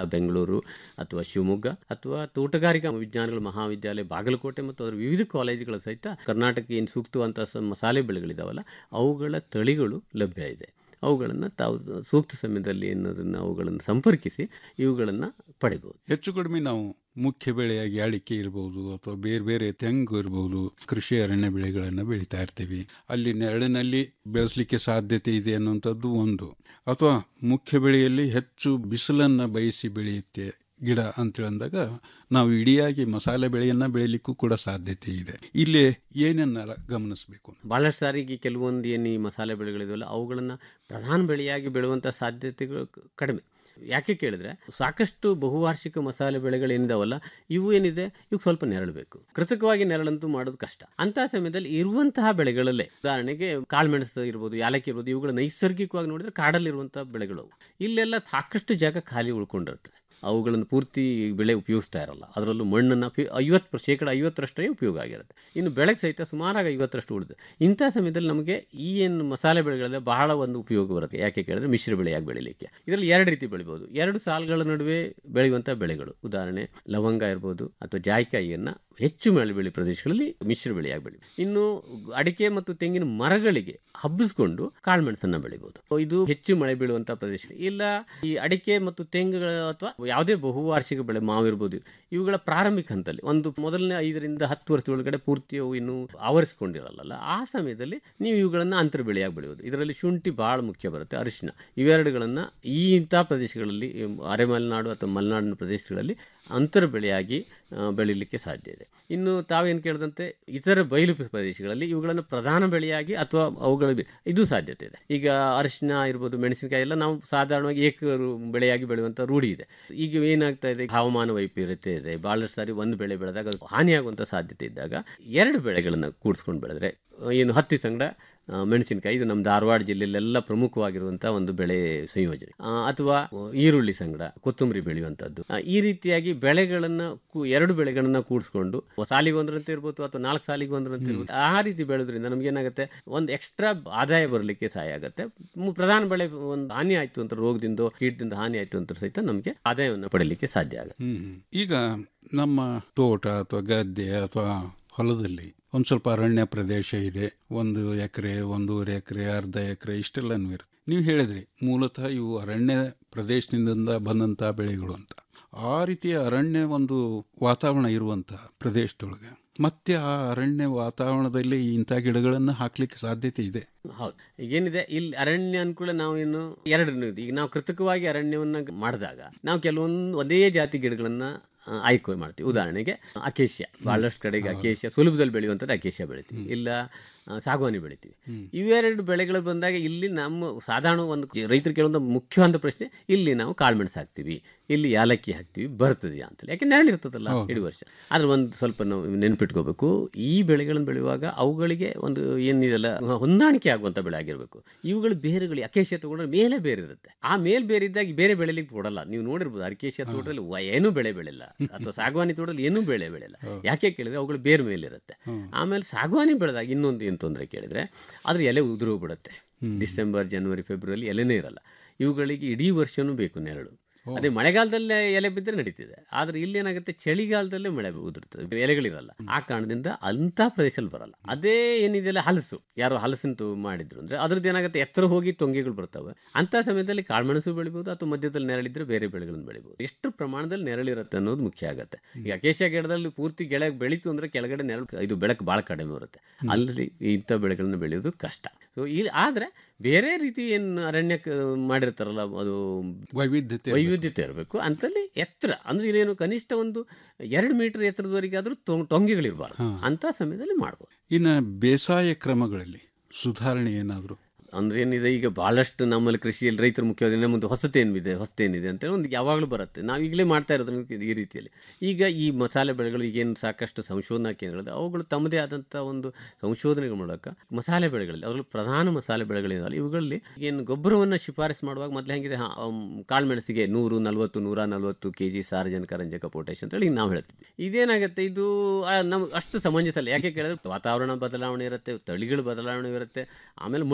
ಬೆಂಗಳೂರು ಅಥವಾ ಶಿವಮೊಗ್ಗ ಅಥವಾ ತೋಟಗಾರಿಕಾ ವಿಜ್ಞಾನಗಳ ಮಹಾವಿದ್ಯಾಲಯ ಬಾಗಲಕೋಟೆ ಮತ್ತು ಅದರ ವಿವಿಧ ಕಾಲೇಜುಗಳ ಸಹಿತ ಕರ್ನಾಟಕ ಏನು ಸೂಕ್ತವಂಥ ಸ ಮಸಾಲೆ ಬೆಳೆಗಳಿದಾವಲ್ಲ ಅವುಗಳ ತಳಿಗಳು ಲಭ್ಯ ಇದೆ ಅವುಗಳನ್ನು ತಾವು ಸೂಕ್ತ ಸಮಯದಲ್ಲಿ ಅನ್ನೋದನ್ನು ಅವುಗಳನ್ನು ಸಂಪರ್ಕಿಸಿ ಇವುಗಳನ್ನು ಪಡಿಬೋದು ಹೆಚ್ಚು ಕಡಿಮೆ ನಾವು ಮುಖ್ಯ ಬೆಳೆಯಾಗಿ ಅಡಿಕೆ ಇರ್ಬೋದು ಅಥವಾ ಬೇರೆ ಬೇರೆ ತೆಂಗು ಇರ್ಬೋದು ಕೃಷಿ ಅರಣ್ಯ ಬೆಳೆಗಳನ್ನು ಬೆಳೀತಾ ಇರ್ತೀವಿ ಅಲ್ಲಿ ನೆರಳಿನಲ್ಲಿ ಬೆಳೆಸಲಿಕ್ಕೆ ಸಾಧ್ಯತೆ ಇದೆ ಅನ್ನುವಂಥದ್ದು ಒಂದು ಅಥವಾ ಮುಖ್ಯ ಬೆಳೆಯಲ್ಲಿ ಹೆಚ್ಚು ಬಿಸಿಲನ್ನು ಬಯಸಿ ಬೆಳೆಯುತ್ತೆ ಗಿಡ ಅಂತೇಳಿ ಅಂದಾಗ ನಾವು ಇಡಿಯಾಗಿ ಮಸಾಲೆ ಬೆಳೆಯನ್ನ ಬೆಳಿಲಿಕ್ಕೂ ಕೂಡ ಸಾಧ್ಯತೆ ಇದೆ ಇಲ್ಲಿ ಏನನ್ನ ಗಮನಿಸಬೇಕು ಭಾಳಷ್ಟು ಸಾರಿಗೆ ಕೆಲವೊಂದು ಏನು ಈ ಮಸಾಲೆ ಬೆಳೆಗಳಿದಾವಲ್ಲ ಅವುಗಳನ್ನು ಪ್ರಧಾನ ಬೆಳೆಯಾಗಿ ಬೆಳೆಯುವಂಥ ಸಾಧ್ಯತೆಗಳು ಕ- ಕಡಿಮೆ ಯಾಕೆ ಕೇಳಿದ್ರೆ ಸಾಕಷ್ಟು ಬಹುವಾರ್ಷಿಕ ಮಸಾಲೆ ಬೆಳೆಗಳೇನಿದಾವಲ್ಲ ಇವು ಏನಿದೆ ಇವು ಸ್ವಲ್ಪ ನೆರಳು ಬೇಕು ಕೃತಕವಾಗಿ ನೆರಳಂತೂ ಮಾಡೋದು ಕಷ್ಟ ಅಂತಹ ಸಮಯದಲ್ಲಿ ಇರುವಂತಹ ಬೆಳೆಗಳಲ್ಲೇ ಉದಾಹರಣೆಗೆ ಕಾಳುಮೆಣಸು ಇರ್ಬೋದು ಯಾಲಕ್ಕಿ ಇರ್ಬೋದು ಇವುಗಳು ನೈಸರ್ಗಿಕವಾಗಿ ನೋಡಿದ್ರೆ ಕಾಡಲ್ಲಿರುವಂತಹ ಬೆಳೆಗಳು ಅವು. ಇಲ್ಲೆಲ್ಲ ಸಾಕಷ್ಟು ಜಾಗ ಖಾಲಿ ಉಳ್ಕೊಂಡಿರ್ತದೆ ಅವುಗಳನ್ನು ಪೂರ್ತಿ ಬೆಳೆ ಉಪಯೋಗಿಸ್ತಾ ಇರಲ್ಲ ಅದರಲ್ಲೂ ಮಣ್ಣನ್ನು ಐವತ್ತು ಶೇಕಡ ಐವತ್ತರಷ್ಟೇ ಉಪಯೋಗ ಆಗಿರುತ್ತೆ ಇನ್ನು ಬೆಳೆಗೆ ಸಹಿತ ಸುಮಾರಾಗಿ ಐವತ್ತರಷ್ಟು ಉಳಿದು ಇಂಥ ಸಮಯದಲ್ಲಿ ನಮಗೆ ಈ ಏನು ಮಸಾಲೆ ಬೆಳೆಗಳಿದೆ ಬಹಳ ಒಂದು ಉಪಯೋಗ ಬರುತ್ತೆ ಯಾಕೆ ಕೇಳಿದ್ರೆ ಮಿಶ್ರ ಬೆಳೆಯಾಗಿ ಬೆಳಿಲಿಕ್ಕೆ ಇದರಲ್ಲಿ ಎರಡು ರೀತಿ ಬೆಳಿಬೋದು ಎರಡು ಸಾಲುಗಳ ನಡುವೆ ಬೆಳೆಯುವಂಥ ಬೆಳೆಗಳು ಉದಾಹರಣೆ ಲವಂಗ ಇರ್ಬೋದು ಅಥವಾ ಜಾಯಿಕಾಯಿಯನ್ನು ಹೆಚ್ಚು ಮಳೆ ಬೆಳೆ ಪ್ರದೇಶಗಳಲ್ಲಿ ಮಿಶ್ರ ಬೆಳೆಯಾಗಿ ಬೆಳಿ ಇನ್ನು ಅಡಿಕೆ ಮತ್ತು ತೆಂಗಿನ ಮರಗಳಿಗೆ ಹಬ್ಬಿಸ್ಕೊಂಡು ಕಾಳುಮೆಣಸನ್ನು ಬೆಳಿಬೋದು ಇದು ಹೆಚ್ಚು ಮಳೆ ಬೀಳುವಂಥ ಪ್ರದೇಶ ಇಲ್ಲ ಈ ಅಡಿಕೆ ಮತ್ತು ತೆಂಗುಗಳ ಅಥವಾ ಯಾವುದೇ ಬಹುವಾರ್ಷಿಕ ಬೆಳೆ ಮಾವಿರ್ಬೋದು ಇವುಗಳ ಪ್ರಾರಂಭಿಕ ಹಂತದಲ್ಲಿ ಒಂದು ಮೊದಲನೇ ಐದರಿಂದ ಹತ್ತು ವರ್ಷದ ಒಳಗಡೆ ಪೂರ್ತಿ ಅವು ಇನ್ನೂ ಆವರಿಸ್ಕೊಂಡಿರಲ್ಲ ಆ ಸಮಯದಲ್ಲಿ ನೀವು ಇವುಗಳನ್ನು ಅಂತರ ಬೆಳೆಯಾಗಿ ಬೆಳೆಯೋದು ಇದರಲ್ಲಿ ಶುಂಠಿ ಭಾಳ ಮುಖ್ಯ ಬರುತ್ತೆ ಅರಿಶಿನ ಇವೆರಡುಗಳನ್ನು ಈ ಇಂಥ ಪ್ರದೇಶಗಳಲ್ಲಿ ಈ ಅರೆಮಲೆನಾಡು ಅಥವಾ ಮಲೆನಾಡಿನ ಪ್ರದೇಶಗಳಲ್ಲಿ ಅಂತರ ಬೆಳೆಯಾಗಿ ಆ, ಬೆಳೀಲಿಕ್ಕೆ ಸಾಧ್ಯ ಇದೆ ಇನ್ನು ತಾವೇನು ಕೇಳಿದಂತೆ ಇತರ ಬಯಲು ಪ್ರದೇಶಗಳಲ್ಲಿ ಇವುಗಳನ್ನು ಪ್ರಧಾನ ಬೆಳೆಯಾಗಿ ಅಥವಾ ಅವುಗಳ ಬೆ- ಇದು ಸಾಧ್ಯತೆ ಇದೆ ಈಗ ಅರಿಶಿನ ಇರ್ಬೋದು ಮೆಣಸಿನಕಾಯಿ ಎಲ್ಲ ನಾವು ಸಾಧಾರಣವಾಗಿ ಏಕ ರು- ಬೆಳೆಯಾಗಿ ಬೆಳೆಯುವಂಥ ರೂಢಿ ಇದೆ ಈಗ ಏನಾಗ್ತಾ ಇದೆ ಹವಾಮಾನ ವೈಪರೀತ್ಯ ಇದೆ ಭಾಳಷ್ಟು ಸಾರಿ ಒಂದು ಬೆಳೆ ಬೆಳೆದಾಗ ಅದು ಹಾನಿಯಾಗುವಂಥ ಸಾಧ್ಯತೆ ಇದ್ದಾಗ ಎರಡು ಬೆಳೆಗಳನ್ನು ಕೂಡಿಸ್ಕೊಂಡು ಬೆಳೆದ್ರೆ ಆ, ಏನು ಹತ್ತಿ ಸಂಗಡ ಆ, ಮೆಣಸಿನಕಾಯಿ ಇದು ನಮ್ಮ ಧಾರವಾಡ ಜಿಲ್ಲೆಯಲ್ಲೆಲ್ಲ ಪ್ರಮುಖವಾಗಿರುವಂಥ ಒಂದು ಬೆಳೆ ಸಂಯೋಜನೆ ಆ, ಅಥವಾ ಈರುಳ್ಳಿ ಸಂಗಡ ಕೊತ್ತಂಬರಿ ಬೆಳೆಯುವಂಥದ್ದು ಆ, ಈ ರೀತಿಯಾಗಿ ಬೆಳೆಗಳನ್ನು ಕು- ಎರಡು ಬೆಳೆಗಳನ್ನು ಕೂಡಿಸ್ಕೊಂಡು ಸಾಲಿಗೆ ಒಂದರಂತೆ ಇರ್ಬೋದು ಅಥವಾ ನಾಲ್ಕು ಸಾಲಿಗೆ ಒಂದರಂತೆ ಇರ್ಬೋದು ಆ ರೀತಿ ಬೆಳೆದ್ರಿಂದ ನಮಗೇನಾಗುತ್ತೆ ಒಂದು ಎಕ್ಸ್ಟ್ರಾ ಆದಾಯ ಬರಲಿಕ್ಕೆ ಸಹಾಯ ಆಗುತ್ತೆ ಮು- ಪ್ರಧಾನ ಬೆಳೆ ಒಂದು ಹಾನಿ ಆಯಿತು ಅಂತ ರೋಗದಿಂದ ಕೀಟದಿಂದ ಹಾನಿ ಆಯಿತು ಅಂತ ಸಹಿತ ನಮಗೆ ಆದಾಯವನ್ನು ಪಡೀಲಿಕ್ಕೆ ಸಾಧ್ಯ ಆಗುತ್ತೆ ಹ್ಮ್ ಹ್ಮ್. ಈಗ ನಮ್ಮ ತೋಟ ಅಥವಾ ಗದ್ದೆ ಅಥವಾ ಹೊಲದಲ್ಲಿ ಒಂದು ಸ್ವಲ್ಪ ಅರಣ್ಯ ಪ್ರದೇಶ ಇದೆ ಒಂದು ಎಕರೆ ಒಂದೂವರೆ ಎಕರೆ ಅರ್ಧ ಎಕರೆ ಇಷ್ಟೆಲ್ಲನೂ ಇರುತ್ತೆ ನೀವು ಹೇಳಿದ್ರಿ ಮೂಲತಃ ಇವು ಅರಣ್ಯ ಪ್ರದೇಶದಿಂದ ಬಂದಂಥ ಬೆಳೆಗಳು ಅಂತ ಆ ರೀತಿಯ ಅರಣ್ಯ ಒಂದು ವಾತಾವರಣ ಇರುವಂಥ ಪ್ರದೇಶದೊಳಗೆ ಮತ್ತೆ ಆ ಅರಣ್ಯ ವಾತಾವರಣದಲ್ಲಿ ಇಂಥ ಗಿಡಗಳನ್ನು ಹಾಕ್ಲಿಕ್ಕೆ ಸಾಧ್ಯತೆ ಇದೆ ಹೌದು ಏನಿದೆ ಇಲ್ಲಿ ಅರಣ್ಯ ಅನುಕೂಲ ನಾವು ಏನು ಎರಡು ಇದೆ ಈಗ ನಾವು ಕೃತಕವಾಗಿ ಅರಣ್ಯವನ್ನು ಮಾಡಿದಾಗ ನಾವು ಕೆಲವೊಂದು ಒಂದೇ ಜಾತಿ ಗಿಡಗಳನ್ನು ಆ, ಆಯ್ಕೆ ಮಾಡ್ತೀವಿ ಉದಾಹರಣೆಗೆ ಅಕೇಶಿಯ ಬಹಳಷ್ಟು ಕಡೆಗೆ ಅಕೇಶಿಯ ಸುಲಭದಲ್ಲಿ ಬೆಳೆಯುವಂಥದ್ದು ಅಕೇಶಿಯ ಬೆಳಿತೀವಿ ಇಲ್ಲ ಆ, ಸಾಗುವಾನಿ ಬೆಳಿತೀವಿ ಇವೆರಡು ಬೆಳೆಗಳು ಬಂದಾಗ ಇಲ್ಲಿ ನಮ್ಮ ಸಾಧಾರಣ ಒಂದು ರೈತರು ಕೇಳುವಂಥ ಮುಖ್ಯವಾದ ಪ್ರಶ್ನೆ ಇಲ್ಲಿ ನಾವು ಕಾಳುಮೆಣಸು ಹಾಕ್ತೀವಿ ಇಲ್ಲಿ ಯಾಲಕ್ಕಿ ಹಾಕ್ತೀವಿ ಬರ್ತದೆಯಾ ಅಂತೇಳಿ ಯಾಕೆ ನೆರಳಿರ್ತದಲ್ಲ ಹೌದು. ಇಡೀ ವರ್ಷ ಆದ್ರೆ ಒಂದು ಸ್ವಲ್ಪ ನಾವು ನೆನಪಿಟ್ಕೋಬೇಕು ಈ ಬೆಳೆಗಳನ್ನು ಬೆಳೆಯುವಾಗ ಅವುಗಳಿಗೆ ಒಂದು ಏನಿದೆಲ್ಲ ಹೊಂದಾಣಿಕೆ ಆಗುವಂಥ ಬೆಳೆ ಆಗಿರಬೇಕು ಇವುಗಳು ಬೇರುಗಳು ಅಕೇಶಿಯ ತಗೊಂಡ್ರೆ ಮೇಲೆ ಬೇರೆ ಇರುತ್ತೆ ಆ ಮೇಲ್ ಬೇರೆ ಇದ್ದಾಗ ಬೇರೆ ಬೆಳೆಲಿಕ್ಕೆ ಕೊಡಲ್ಲ ನೀವು ನೋಡಿರ್ಬೋದು ಅಕೇಶಿಯ ತೋಟದಲ್ಲಿ ವ- ಏನೂ ಬೆಳೆ ಬೆಳೆಲ್ಲ ಅಥವಾ ಸಾಗುವಾನಿ ತೋಟದಲ್ಲಿ ಏನೂ ಬೆಳೆ ಬೆಳೆಲ್ಲ ಯಾಕೆ ಕೇಳಿದ್ರೆ ಅವುಗಳು ಬೇರೆ ಮೇಲೆ ಇರುತ್ತೆ ಆಮೇಲೆ ಸಾಗುವಾನಿ ಬೆಳೆದಾಗ ಇನ್ನೊಂದು ಏನು ತೊಂದರೆ ಕೇಳಿದ್ರೆ ಅದ್ರ ಎಲೆ ಉದುರು ಬಿಡುತ್ತೆ ಡಿಸೆಂಬರ್ ಜನವರಿ ಫೆಬ್ರವರಿ ಎಲೆನೇ ಇರಲ್ಲ ಇವುಗಳಿಗೆ ಇಡೀ ವರ್ಷನೂ ಬೇಕು ನೆರಳು ಅದೇ ಮಳೆಗಾಲದಲ್ಲೇ ಎಲೆ ಬಿದ್ದರೆ ನಡೀತಿದೆ ಆದರೆ ಇಲ್ಲಿ ಏನಾಗುತ್ತೆ ಚಳಿಗಾಲದಲ್ಲೇ ಮಳೆ ಉದುರ್ತದೆ ಎಲೆಗಳಿರಲ್ಲ ಆ ಕಾರಣದಿಂದ ಅಂಥ ಪ್ರದೇಶದಲ್ಲಿ ಬರಲ್ಲ ಅದೇ ಏನಿದೆಯಲ್ಲ ಹಲಸು ಯಾರೋ ಹಲಸಿನ ತು ಮಾಡಿದ್ರು ಅಂದರೆ ಅದ್ರದ್ದು ಏನಾಗುತ್ತೆ ಎತ್ತರ ಹೋಗಿ ತೊಂಗೆಗಳು ಬರ್ತವೆ ಅಂಥ ಸಮಯದಲ್ಲಿ ಕಾಳುಮೆಣಸು ಬೆಳಿಬೋದು ಅಥವಾ ಮಧ್ಯದಲ್ಲಿ ನೆರಳಿದ್ರೆ ಬೇರೆ ಬೆಳೆಗಳನ್ನು ಬೆಳಿಬೋದು ಎಷ್ಟು ಪ್ರಮಾಣದಲ್ಲಿ ನೆರಳಿರುತ್ತೆ ಅನ್ನೋದು ಮುಖ್ಯ ಆಗುತ್ತೆ ಈಗ ಅಕೇಶ ಗಿಡದಲ್ಲಿ ಪೂರ್ತಿ ಗೆಳೆ ಬೆಳೀತು ಅಂದರೆ ಕೆಳಗಡೆ ನೆರಳು ಇದು ಬೆಳಕು ಭಾಳ ಕಡಿಮೆ ಬರುತ್ತೆ ಅಲ್ಲಿ ಇಂಥ ಬೆಳೆಗಳನ್ನು ಬೆಳೆಯೋದು ಕಷ್ಟ ಸೊ ಇಲ್ಲಿ ಆದರೆ ಬೇರೆ ರೀತಿ ಏನು ಅರಣ್ಯಕ್ಕೆ ಮಾಡಿರ್ತಾರಲ್ಲ ಅದು ವೈವಿಧ್ಯತೆ ವೈವಿಧ್ಯತೆ ಇರಬೇಕು ಅಂತಲ್ಲಿ ಎತ್ತರ ಅಂದ್ರೆ ಇಲ್ಲೇನು ಕನಿಷ್ಠ ಒಂದು ಎರಡು ಮೀಟರ್ ಎತ್ತರದವರೆಗೆ ಆದರೂ ತೊಂಗೆಗಳಿರಬಾರ್ದು ಅಂಥ ಸಮಯದಲ್ಲಿ ಮಾಡ್ಬೋದು ಇನ್ನು ಬೇಸಾಯ ಕ್ರಮಗಳಲ್ಲಿ ಸುಧಾರಣೆ ಏನಾದರೂ ಅಂದ್ರೆ ಏನಿದೆ ಈಗ ಭಾಳಷ್ಟು ನಮ್ಮಲ್ಲಿ ಕೃಷಿಯಲ್ಲಿ ರೈತರು ಮುಖ್ಯವಾಗಿ ನಮ್ಮದು ಹೊಸತೇನಿದೆ ಹೊಸತೇನಿದೆ ಅಂತೇಳಿ ಒಂದು ಯಾವಾಗಲೂ ಬರುತ್ತೆ ನಾವು ಈಗಲೇ ಮಾಡ್ತಾ ಇರೋದು ಈ ರೀತಿಯಲ್ಲಿ ಈಗ ಈ ಮಸಾಲೆ ಬೆಳೆಗಳು ಈಗೇನು ಸಾಕಷ್ಟು ಸಂಶೋಧನಾ ಕೇಂದ್ರಗಳಿದೆ ಅವುಗಳು ತಮ್ಮದೇ ಆದಂಥ ಒಂದು ಸಂಶೋಧನೆಗಳ ಮೂಲಕ ಮಸಾಲೆ ಬೆಳೆಗಳಲ್ಲಿ ಅದರಲ್ಲೂ ಪ್ರಧಾನ ಮಸಾಲೆ ಬೆಳೆಗಳಿದಾವೆ ಇವುಗಳಲ್ಲಿ ಏನು ಗೊಬ್ಬರವನ್ನು ಶಿಫಾರಸು ಮಾಡುವಾಗ ಮೊದಲು ಹೆಂಗಿದೆ ಹಾ, ಅಮ್, ಕಾಳುಮೆಣಸಿಗೆ ನೂರು ನಲ್ವತ್ತು ನೂರ ನಲ್ವತ್ತು ಕೆ ಜಿ ಸಾರಜನಕ ರಂಜಕ ಪೊಟ್ಯಾಶ್ ಅಂತೇಳಿ ನಾವು ಹೇಳ್ತೀವಿ ಇದೇನಾಗುತ್ತೆ ಇದು ನಮ್ಗೆ ಅಷ್ಟು ಸಮಂಜಸ ಅಲ್ಲ ಯಾಕೆ ಕೇಳಿದ್ರೆ ವಾತಾವರಣ ಬದಲಾವಣೆ ಇರುತ್ತೆ ತಳಿಗಳ ಬದಲಾವಣೆ ಇರುತ್ತೆ ಆಮೇಲೆ ಮಣ್ಣಿನ ಒಂದು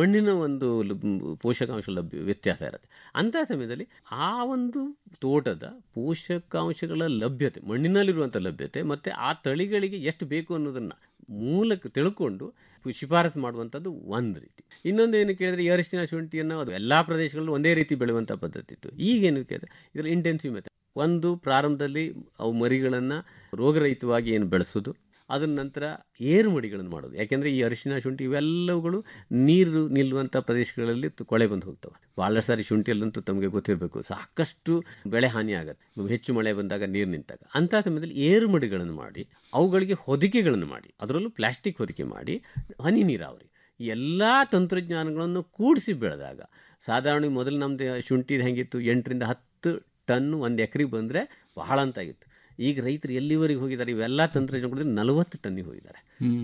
ಒಂದು ಲ- ಪೋಷಕಾಂಶ ಲಭ್ಯ ವ್ಯತ್ಯಾಸ ಇರುತ್ತೆ ಅಂಥ ಸಮಯದಲ್ಲಿ ಆ ಒಂದು ತೋಟದ ಪೋಷಕಾಂಶಗಳ ಲಭ್ಯತೆ ಮಣ್ಣಿನಲ್ಲಿರುವಂಥ ಲಭ್ಯತೆ ಮತ್ತು ಆ ತಳಿಗಳಿಗೆ ಎಷ್ಟು ಬೇಕು ಅನ್ನೋದನ್ನು ಮೂಲಕ ತಿಳ್ಕೊಂಡು ಶಿಫಾರಸು ಮಾಡುವಂಥದ್ದು ಒಂದು ರೀತಿ ಇನ್ನೊಂದು ಏನು ಕೇಳಿದ್ರೆ ಈ ಅರಿಶಿನ ಶುಂಠಿಯನ್ನು ಅದು ಎಲ್ಲ ಪ್ರದೇಶಗಳಲ್ಲೂ ಒಂದೇ ರೀತಿ ಬೆಳೆಯುವಂಥ ಪದ್ಧತಿ ಇತ್ತು ಈಗೇನು ಕೇಳಿದ್ರೆ ಇದರಲ್ಲಿ ಇಂಟೆನ್ಸಿವ್ ಮೆಥಡ್ ಒಂದು ಪ್ರಾರಂಭದಲ್ಲಿ ಅವು ಮರಿಗಳನ್ನು ರೋಗರಹಿತವಾಗಿ ಏನು ಬೆಳೆಸೋದು ಅದರ ನಂತರ ಏರು ಮಡಿಗಳನ್ನು ಮಾಡೋದು ಯಾಕೆಂದರೆ ಈ ಅರಿಶಿನ ಶುಂಠಿ ಇವೆಲ್ಲವುಗಳು ನೀರು ನಿಲ್ಲುವಂಥ ಪ್ರದೇಶಗಳಲ್ಲಿ ತು- ಕೊಳೆ ಬಂದು ಹೋಗ್ತವೆ ಭಾಳ ಸಾರಿ ಶುಂಠಿಯಲ್ಲಂತೂ ತಮಗೆ ಗೊತ್ತಿರಬೇಕು ಸಾಕಷ್ಟು ಬೆಳೆ ಹಾನಿ ಆಗುತ್ತೆ ಹೆಚ್ಚು ಮಳೆ ಬಂದಾಗ ನೀರು ನಿಂತಾಗ ಅಂಥ ಸಮಯದಲ್ಲಿ ಏರು ಮಡಿಗಳನ್ನು ಮಾಡಿ ಅವುಗಳಿಗೆ ಹೊದಿಕೆಗಳನ್ನು ಮಾಡಿ ಅದರಲ್ಲೂ ಪ್ಲಾಸ್ಟಿಕ್ ಹೊದಿಕೆ ಮಾಡಿ ಹನಿ ನೀರಾವರಿ ಈ ಎಲ್ಲ ತಂತ್ರಜ್ಞಾನಗಳನ್ನು ಕೂಡಿಸಿ ಬೆಳೆದಾಗ ಸಾಧಾರಣ ಮೊದಲು ನಮ್ಮದು ಶುಂಠಿದು ಹೆಂಗಿತ್ತು ಎಂಟರಿಂದ ಹತ್ತು ಟನ್ ಒಂದು ಎಕರೆಗೆ ಬಂದರೆ ಬಹಳ ಅಂತಾಗಿತ್ತು ಈಗ ರೈತರು ಎಲ್ಲಿವರೆಗೆ ಹೋಗಿದ್ದಾರೆ ಇವೆಲ್ಲ ತಂತ್ರಜ್ಞಾನಗಳು ನಲವತ್ತು ಟನ್ನಿಗೆ ಹೋಗಿದ್ದಾರೆ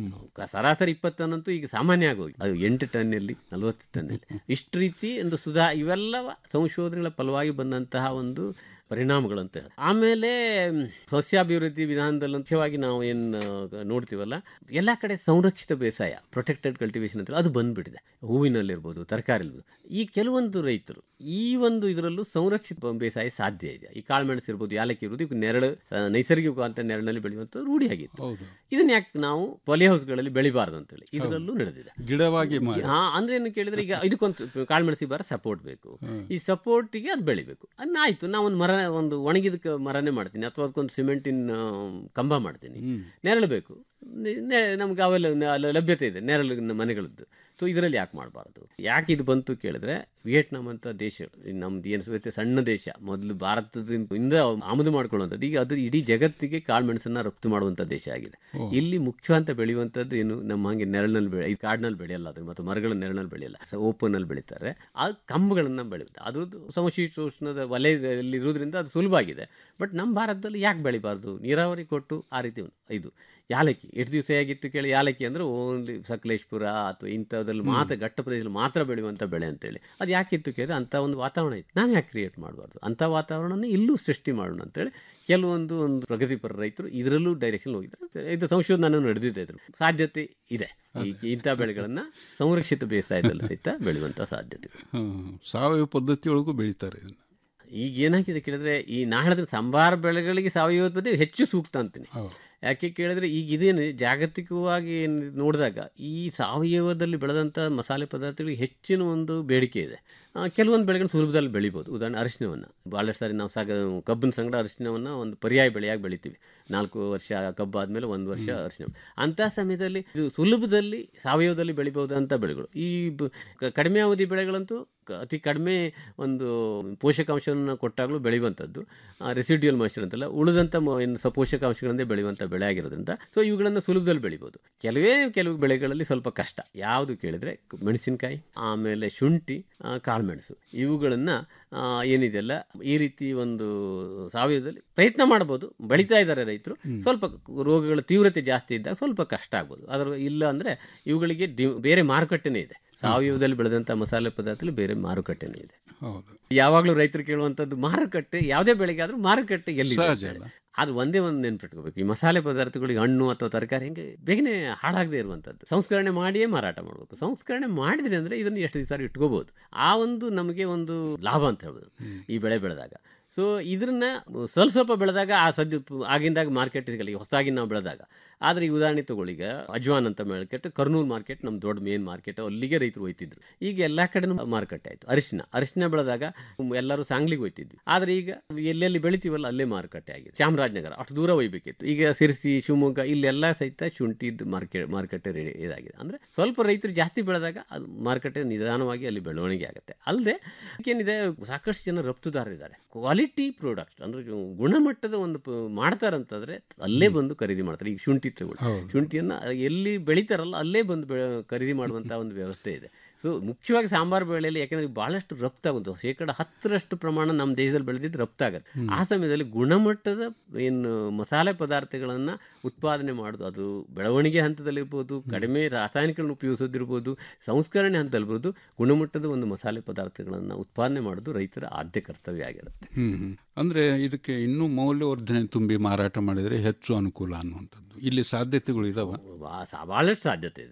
ಕ- ಸರಾಸರಿ ಇಪ್ಪತ್ತು ಟನ್ ಅಂತೂ ಈಗ ಸಾಮಾನ್ಯ ಆಗೋಗಿ ಅದು ಎಂಟು ಟನ್ನಲ್ಲಿ ನಲವತ್ತು ಟನ್ನಲ್ಲಿ ಇಷ್ಟು ರೀತಿ ಒಂದು ಸುಧಾ ಇವೆಲ್ಲವ ಸಂಶೋಧನೆಗಳ ಫಲವಾಗಿ ಬಂದಂತಹ ಒಂದು ಪರಿಣಾಮಗಳಂತ ಹೇಳಿ ಆಮೇಲೆ ಮ್, ಸಸ್ಯಾಭಿವೃದ್ಧಿ ವಿಧಾನದಲ್ಲಿ ಮುಖ್ಯವಾಗಿ ನಾವು ಏನು ನೋಡ್ತೀವಲ್ಲ ಎಲ್ಲ ಕಡೆ ಸಂರಕ್ಷಿತ ಬೇಸಾಯ ಪ್ರೊಟೆಕ್ಟೆಡ್ ಕಲ್ಟಿವೇಶನ್ ಅಂತ ಅದು ಬಂದ್ಬಿಟ್ಟಿದೆ ಹೂವಿನಲ್ಲಿರ್ಬೋದು ತರಕಾರಿ ಈ ಕೆಲವೊಂದು ರೈತರು ಈ ಒಂದು ಇದರಲ್ಲೂ ಸಂರಕ್ಷಿತ ಬೇಸಾಯ ಸಾಧ್ಯ ಇದೆ ಈ ಕಾಳುಮೆಣಸು ಇರ್ಬೋದು ಯಾಲಕ್ಕಿ ಇರ್ಬೋದು ಇವು ನೆರಳು ಆ, ನೈಸರ್ಗಿಕ ಅಂತ ನೆರಳಿನಲ್ಲಿ ಬೆಳೆಯುವಂಥ ರೂಢಿಯಾಗಿತ್ತು ಇದನ್ನ ಯಾಕೆ ನಾವು ಪೊಲಿ ಹೌಸ್ಗಳಲ್ಲಿ ಬೆಳಿಬಾರ್ದು ಅಂತೇಳಿ ಇದರಲ್ಲೂ ನಡೆದಿದೆ ಗಿಡವಾಗಿ ಮಾಡಿ ಹಾ ಅಂದ್ರೆ ಏನು ಕೇಳಿದ್ರೆ ಈಗ ಇದಕ್ಕೊಂದು ಕಾಳುಮೆಣಸಿ ಬರ ಸಪೋರ್ಟ್ ಬೇಕು ಈ ಸಪೋರ್ಟಿಗೆ ಅದು ಬೆಳಿಬೇಕು ಅದನ್ನ ಆಯ್ತು ನಾ ಒಂದು ಮರ ಒಂದು ಒಣಗಿದ ಕ- ಮರನೇ ಮಾಡ್ತೀನಿ ಅಥವಾ ಅದಕ್ಕೊಂದು ಸಿಮೆಂಟಿನ ಕಂಬ ಮಾಡ್ತೀನಿ ನೆರಳು ಬೇಕು ನೆ- ನೆ- ನಮ್ಗೆ ಅವೆಲ್ಲ ನ- ಅಲ್ಲ ಲಭ್ಯತೆ ಇದೆ ನೆರಳು ಮನೆಗಳದ್ದು ಸೊ ಇದರಲ್ಲಿ ಯಾಕೆ ಮಾಡಬಾರ್ದು ಯಾಕೆ ಇದು ಬಂತು ಕೇಳಿದ್ರೆ ವಿಯೆಟ್ನಾಂ ಅಂತ ದೇಶ ನಮ್ದು ಏನು ಸಹಿತ ಸಣ್ಣ ದೇಶ ಮೊದಲು ಭಾರತದಿಂದ ಆಮದು ಮಾಡ್ಕೊಳ್ಳುವಂಥದ್ದು ಈಗ ಅದು ಇಡೀ ಜಗತ್ತಿಗೆ ಕಾಳುಮೆಣಸನ್ನ ರಫ್ತು ಮಾಡುವಂಥ ದೇಶ ಆಗಿದೆ ಓ. ಇಲ್ಲಿ ಮುಖ್ಯ ಅಂತ ಬೆಳೆಯುವಂಥದ್ದು ಏನು ನಮ್ಮ ಹಾಗೆ ನೆರಳಿನಲ್ಲಿ ಬೆಳೆ ಈ ಕಾಡಿನಲ್ಲಿ ಬೆಳೆಯಲ್ಲ ಅದು ಮತ್ತು ಮರಗಳ ನೆರಳಿನಲ್ಲಿ ಬೆಳೆಯಲ್ಲ ಓಪನಲ್ಲಿ ಬೆಳೀತಾರೆ ಆ ಕಂಬಗಳನ್ನು ಬೆಳೆಯುತ್ತೆ ಅದು ಸಮಶೀತೋಷ್ಣದ ವಲಯದಲ್ಲಿ ಇರೋದ್ರಿಂದ ಅದು ಸುಲಭ ಆಗಿದೆ ಬಟ್ ನಮ್ಮ ಭಾರತದಲ್ಲಿ ಯಾಕೆ ಬೆಳಿಬಾರ್ದು ನೀರಾವರಿ ಕೊಟ್ಟು ಆ ರೀತಿ ಒಂದು ಇದು ಯಾಲಕ್ಕಿ ಎಷ್ಟು ದಿವಸ ಆಗಿತ್ತು ಕೇಳಿ ಯಾಲಕ್ಕಿ ಅಂದರೆ ಓನ್ಲಿ ಸಕಲೇಶ್ಪುರ ಅಥವಾ ಇಂಥದ್ರಲ್ಲಿ ಮಾತ್ರ ಘಟ್ಟ ಪ್ರದೇಶದಲ್ಲಿ ಮಾತ್ರ ಬೆಳೆಯುವಂಥ ಬೆಳೆ ಅಂತೇಳಿ ಅದು ಯಾಕಿತ್ತು ಕೇಳಿದ್ರೆ ಅಂಥ ಒಂದು ವಾತಾವರಣ ಇತ್ತು ನಾವು ಯಾಕೆ ಕ್ರಿಯೇಟ್ ಮಾಡಬಾರ್ದು ಅಂಥ ವಾತಾವರಣನ ಇಲ್ಲೂ ಸೃಷ್ಟಿ ಮಾಡೋಣ ಅಂತೇಳಿ ಕೆಲವೊಂದು ಒಂದು ಪ್ರಗತಿಪರ ರೈತರು ಇದರಲ್ಲೂ ಡೈರೆಕ್ಷನ್ ಹೋಗಿದ್ದಾರೆ ಇದು ಸಂಶೋಧನೆ ನಡೆದಿದೆ ಇದ್ರ ಸಾಧ್ಯತೆ ಇದೆ ಈ ಇಂಥ ಬೆಳೆಗಳನ್ನು ಸಂರಕ್ಷಿತ ಬೇಸಾಯದಲ್ಲಿ ಸಹಿತ ಬೆಳೆಯುವಂಥ ಸಾಧ್ಯತೆ ಇದೆ. ಹ್ಮ್. ಸಾವಯವ ಪದ್ಧತಿಯೊಳಗೂ ಬೆಳೀತಾರೆ ಇದನ್ನ ಈಗ ಏನಾಗಿದೆ ಕೇಳಿದ್ರೆ ಈ ನಾ ಹೇಳಿದ್ರೆ ಸಂಬಾರ ಬೆಳೆಗಳಿಗೆ ಸಾವಯವ ಪದ್ಧತಿ ಹೆಚ್ಚು ಸೂಕ್ತ ಅಂತೀನಿ ಯಾಕೆ ಕೇಳಿದ್ರೆ ಈಗ ಇದೇನು ಜಾಗತಿಕವಾಗಿ ಏನ್ ನೋಡಿದಾಗ ಈ ಸಾವಯವದಲ್ಲಿ ಬೆಳೆದಂಥ ಮಸಾಲೆ ಪದಾರ್ಥಗಳಿಗೆ ಹೆಚ್ಚಿನ ಒಂದು ಬೇಡಿಕೆ ಇದೆ ಆ, ಕೆಲವೊಂದು ಬೆಳೆಗಳನ್ನ ಸುಲಭದಲ್ಲಿ ಬೆಳಿಬೋದು ಉದಾಹರಣೆ ಅರಿಶಿನವನ್ನು ಭಾಳಷ್ಟು ಸಾರಿ ನಾವು ಸಾಗ ಕಬ್ಬಿನ ಸಂಗಡ ಅರಿಶಿನವನ್ನು ಒಂದು ಪರ್ಯಾಯ ಬೆಳೆಯಾಗಿ ಬೆಳಿತೀವಿ ನಾಲ್ಕು ವರ್ಷ ಕಬ್ಬು ಆದಮೇಲೆ ಒಂದು ವರ್ಷ ಅರಿಶಿನ ಅಂಥ ಸಮಯದಲ್ಲಿ ಇದು ಸುಲಭದಲ್ಲಿ ಸಾವಯವದಲ್ಲಿ ಬೆಳಿಬಹುದಂಥ ಬೆಳೆಗಳು ಈ ಬ- ಕ- ಕಡಿಮೆ ಅವಧಿ ಬೆಳೆಗಳಂತೂ ಕ- ಅತಿ ಕಡಿಮೆ ಒಂದು ಪೋಷಕಾಂಶವನ್ನು ಕೊಟ್ಟಾಗಲೂ ಬೆಳೆಯುವಂಥದ್ದು ರೆಸಿಡ್ಯೂಯಲ್ ಮಾಯಿಶ್ಚರ್ ಅಂತಲ್ಲ ಉಳಿದಂಥ ಮ- ಏನು ಸ ಪೋಷಕಾಂಶಗಳಿಂದ ಬೆಳೆಯುವಂಥ ಬೆಳೆ ಆಗಿರೋದ್ರಿಂದ ಸೊ ಇವುಗಳನ್ನು ಸುಲಭದಲ್ಲಿ ಬೆಳಿಬೋದು ಕೆಲವೇ ಕೆಲವು ಬೆಳೆಗಳಲ್ಲಿ ಸ್ವಲ್ಪ ಕಷ್ಟ ಯಾವುದು ಕೇಳಿದರೆ ಮೆಣಸಿನಕಾಯಿ ಆಮೇಲೆ ಶುಂಠಿ ಆ, ಕಾಳುಮೆಣಸು ಇವುಗಳನ್ನು ಏನಿದೆಯಲ್ಲ ಈ ರೀತಿ ಒಂದು ಸಾವಯವದಲ್ಲಿ ಪ್ರಯತ್ನ ಮಾಡ್ಬೋದು ಬೆಳೀತಾ ಇದ್ದಾರೆ ರೈತರು ಸ್ವಲ್ಪ ರೋಗಗಳ ತೀವ್ರತೆ ಜಾಸ್ತಿ ಇದ್ದಾಗ ಸ್ವಲ್ಪ ಕಷ್ಟ ಆಗ್ಬೋದು ಅದರ ಇಲ್ಲ ಅಂದರೆ ಇವುಗಳಿಗೆ ಡಿ ಬೇರೆ ಮಾರುಕಟ್ಟೆನೇ ಇದೆ ಸಾವಯವದಲ್ಲಿ ಬೆಳೆದಂಥ ಮಸಾಲೆ ಪದಾರ್ಥದಲ್ಲಿ ಬೇರೆ ಮಾರುಕಟ್ಟೆನೇ ಇದೆ ಹೌದು ಯಾವಾಗಲೂ ರೈತರು ಕೇಳುವಂಥದ್ದು ಮಾರುಕಟ್ಟೆ ಯಾವುದೇ ಬೆಳೆಗೆ ಆದ್ರೂ ಮಾರುಕಟ್ಟೆ ಎಲ್ಲಿ ಸಹಜ ಅಲ್ಲ? ಅದು ಒಂದೇ ಒಂದು ನೆನ್ಪಿಟ್ಕೋಬೇಕು ಈ ಮಸಾಲೆ ಪದಾರ್ಥಗಳಿಗೆ ಹಣ್ಣು ಅಥವಾ ತರಕಾರಿ ಹಿಂಗೆ ಬೇಗನೆ ಹಾಳಾಗದೇ ಇರುವಂಥದ್ದು ಸಂಸ್ಕರಣೆ ಮಾಡಿಯೇ ಮಾರಾಟ ಮಾಡಬೇಕು ಸಂಸ್ಕರಣೆ ಮಾಡಿದ್ರೆ ಅಂದರೆ ಇದನ್ನು ಎಷ್ಟು ದಿವಸ ಇಟ್ಕೋಬೋದು ಆ ಒಂದು ನಮಗೆ ಒಂದು ಲಾಭ ಅಂತ ಹೇಳ್ಬೋದು ಈ ಬೆಳೆ ಬೆಳೆದಾಗ ಸೊ ಇದನ್ನ ಸ್ವಲ್ಪ ಸ್ವಲ್ಪ ಬೆಳೆದಾಗ ಆ ಸದ್ಯ ಪ್- ಆಗಿಂದಾಗ ಮಾರ್ಕೆಟ್ ಸಿಗಲ್ಲ ಈಗ ಹೊಸದಾಗಿ ನಾವು ಬೆಳೆದಾಗ ಆದರೆ ಈ ಉದಾಹರಣೆ ತಗೊಳ್ಳಿ ಈಗ ಅಜ್ವಾನ್ ಅಂತ ಮಾರ್ಕೆಟ್ ಕರ್ನೂಲ್ ಮಾರ್ಕೆಟ್ ನಮ್ಮ ದೊಡ್ಡ ಮೇನ್ ಮಾರ್ಕೆಟ್ ಅಲ್ಲಿಗೆ ರೈತರು ಹೋಯ್ತಿದ್ರು ಈಗ ಎಲ್ಲ ಕಡೆನೂ ಮಾರುಕಟ್ಟೆ ಆಯಿತು ಅರಿಶಿನ ಅರಿಶಿನ ಬೆಳೆದಾಗ ಎಲ್ಲರೂ ಸಾಂಗ್ಲಿಗೆ ಹೋಯ್ತಿದ್ವಿ ಆದರೆ ಈಗ ಎಲ್ಲೆಲ್ಲಿ ಬೆಳಿತೀವಲ್ಲ ಅಲ್ಲೇ ಮಾರುಕಟ್ಟೆ ಆಗಿದೆ ಚಾಮರಾಜನಗರ ಅಷ್ಟು ದೂರ ಒಯ್ಬೇಕಿತ್ತು ಈಗ ಸಿರ್ಸಿ ಶಿವಮೊಗ್ಗ ಇಲ್ಲೆಲ್ಲ ಸಹಿತ ಶುಂಠಿದ್ದು ಮಾರ್ಕೆಟ್ ಮಾರುಕಟ್ಟೆ ರೆಡಿ ಇದಾಗಿದೆ ಅಂದರೆ ಸ್ವಲ್ಪ ರೈತರು ಜಾಸ್ತಿ ಬೆಳೆದಾಗ ಅದು ಮಾರುಕಟ್ಟೆ ನಿಧಾನವಾಗಿ ಅಲ್ಲಿ ಬೆಳವಣಿಗೆ ಆಗುತ್ತೆ ಅಲ್ಲದೆ ಏನಿದೆ ಸಾಕಷ್ಟು ಜನ ರಫ್ತುದಾರರಿದ್ದಾರೆ ಕ್ವಾಲಿಟಿ ಪ್ರಾಡಕ್ಟ್ ಅಂದರೆ ಗುಣಮಟ್ಟದ ಒಂದು ಪ- ಮಾಡ್ತಾರಂತಂದ್ರೆ ಅಲ್ಲೇ ಬಂದು ಖರೀದಿ ಮಾಡ್ತಾರೆ ಈಗ ಶುಂಠಿ ತಗೊಳ್ಳಿ ಶುಂಠಿಯನ್ನು ಎಲ್ಲಿ ಬೆಳಿತಾರಲ್ಲ ಅಲ್ಲೇ ಬಂದು ಬೆಳೆ ಖರೀದಿ ಮಾಡುವಂಥ ಒಂದು ವ್ಯವಸ್ಥೆ ಇದೆ ಸೊ ಮುಖ್ಯವಾಗಿ ಸಾಂಬಾರು ಬೆಳೆಯಲ್ಲಿ ಯಾಕೆಂದರೆ ಭಾಳಷ್ಟು ರಫ್ತಾಗುತ್ತೆ ಶೇಕಡ ಹತ್ತರಷ್ಟು ಪ್ರಮಾಣ ನಮ್ಮ ದೇಶದಲ್ಲಿ ಬೆಳೆದಿದ್ದು ರಫ್ತಾಗುತ್ತೆ ಆ ಸಮಯದಲ್ಲಿ ಗುಣಮಟ್ಟದ ಏನು ಮಸಾಲೆ ಪದಾರ್ಥಗಳನ್ನು ಉತ್ಪಾದನೆ ಮಾಡೋದು ಅದು ಬೆಳವಣಿಗೆ ಹಂತದಲ್ಲಿರ್ಬೋದು ಕಡಿಮೆ ರಾಸಾಯನಿಕಗಳನ್ನು ಉಪಯೋಗಿಸೋದಿರ್ಬೋದು ಸಂಸ್ಕರಣೆ ಹಂತದಲ್ಲಿರ್ಬೋದು ಗುಣಮಟ್ಟದ ಒಂದು ಮಸಾಲೆ ಪದಾರ್ಥಗಳನ್ನು ಉತ್ಪಾದನೆ ಮಾಡೋದು ರೈತರ ಆದ್ಯ ಕರ್ತವ್ಯ ಆಗಿರುತ್ತೆ ಹ್ಮ್ ಹ್ಮ್. ಅಂದ್ರೆ ಇದಕ್ಕೆ ಇನ್ನೂ ಮೌಲ್ಯವರ್ಧನೆ ತುಂಬಿ ಮಾರಾಟ ಮಾಡಿದರೆ ಹೆಚ್ಚು ಅನುಕೂಲ ಅನ್ನುವಂಥದ್ದು ಇಲ್ಲಿ ಸಾಧ್ಯತೆಗಳು ಇದಾವ ಭಾಳಷ್ಟು ಸಾಧ್ಯತೆ ಇದೆ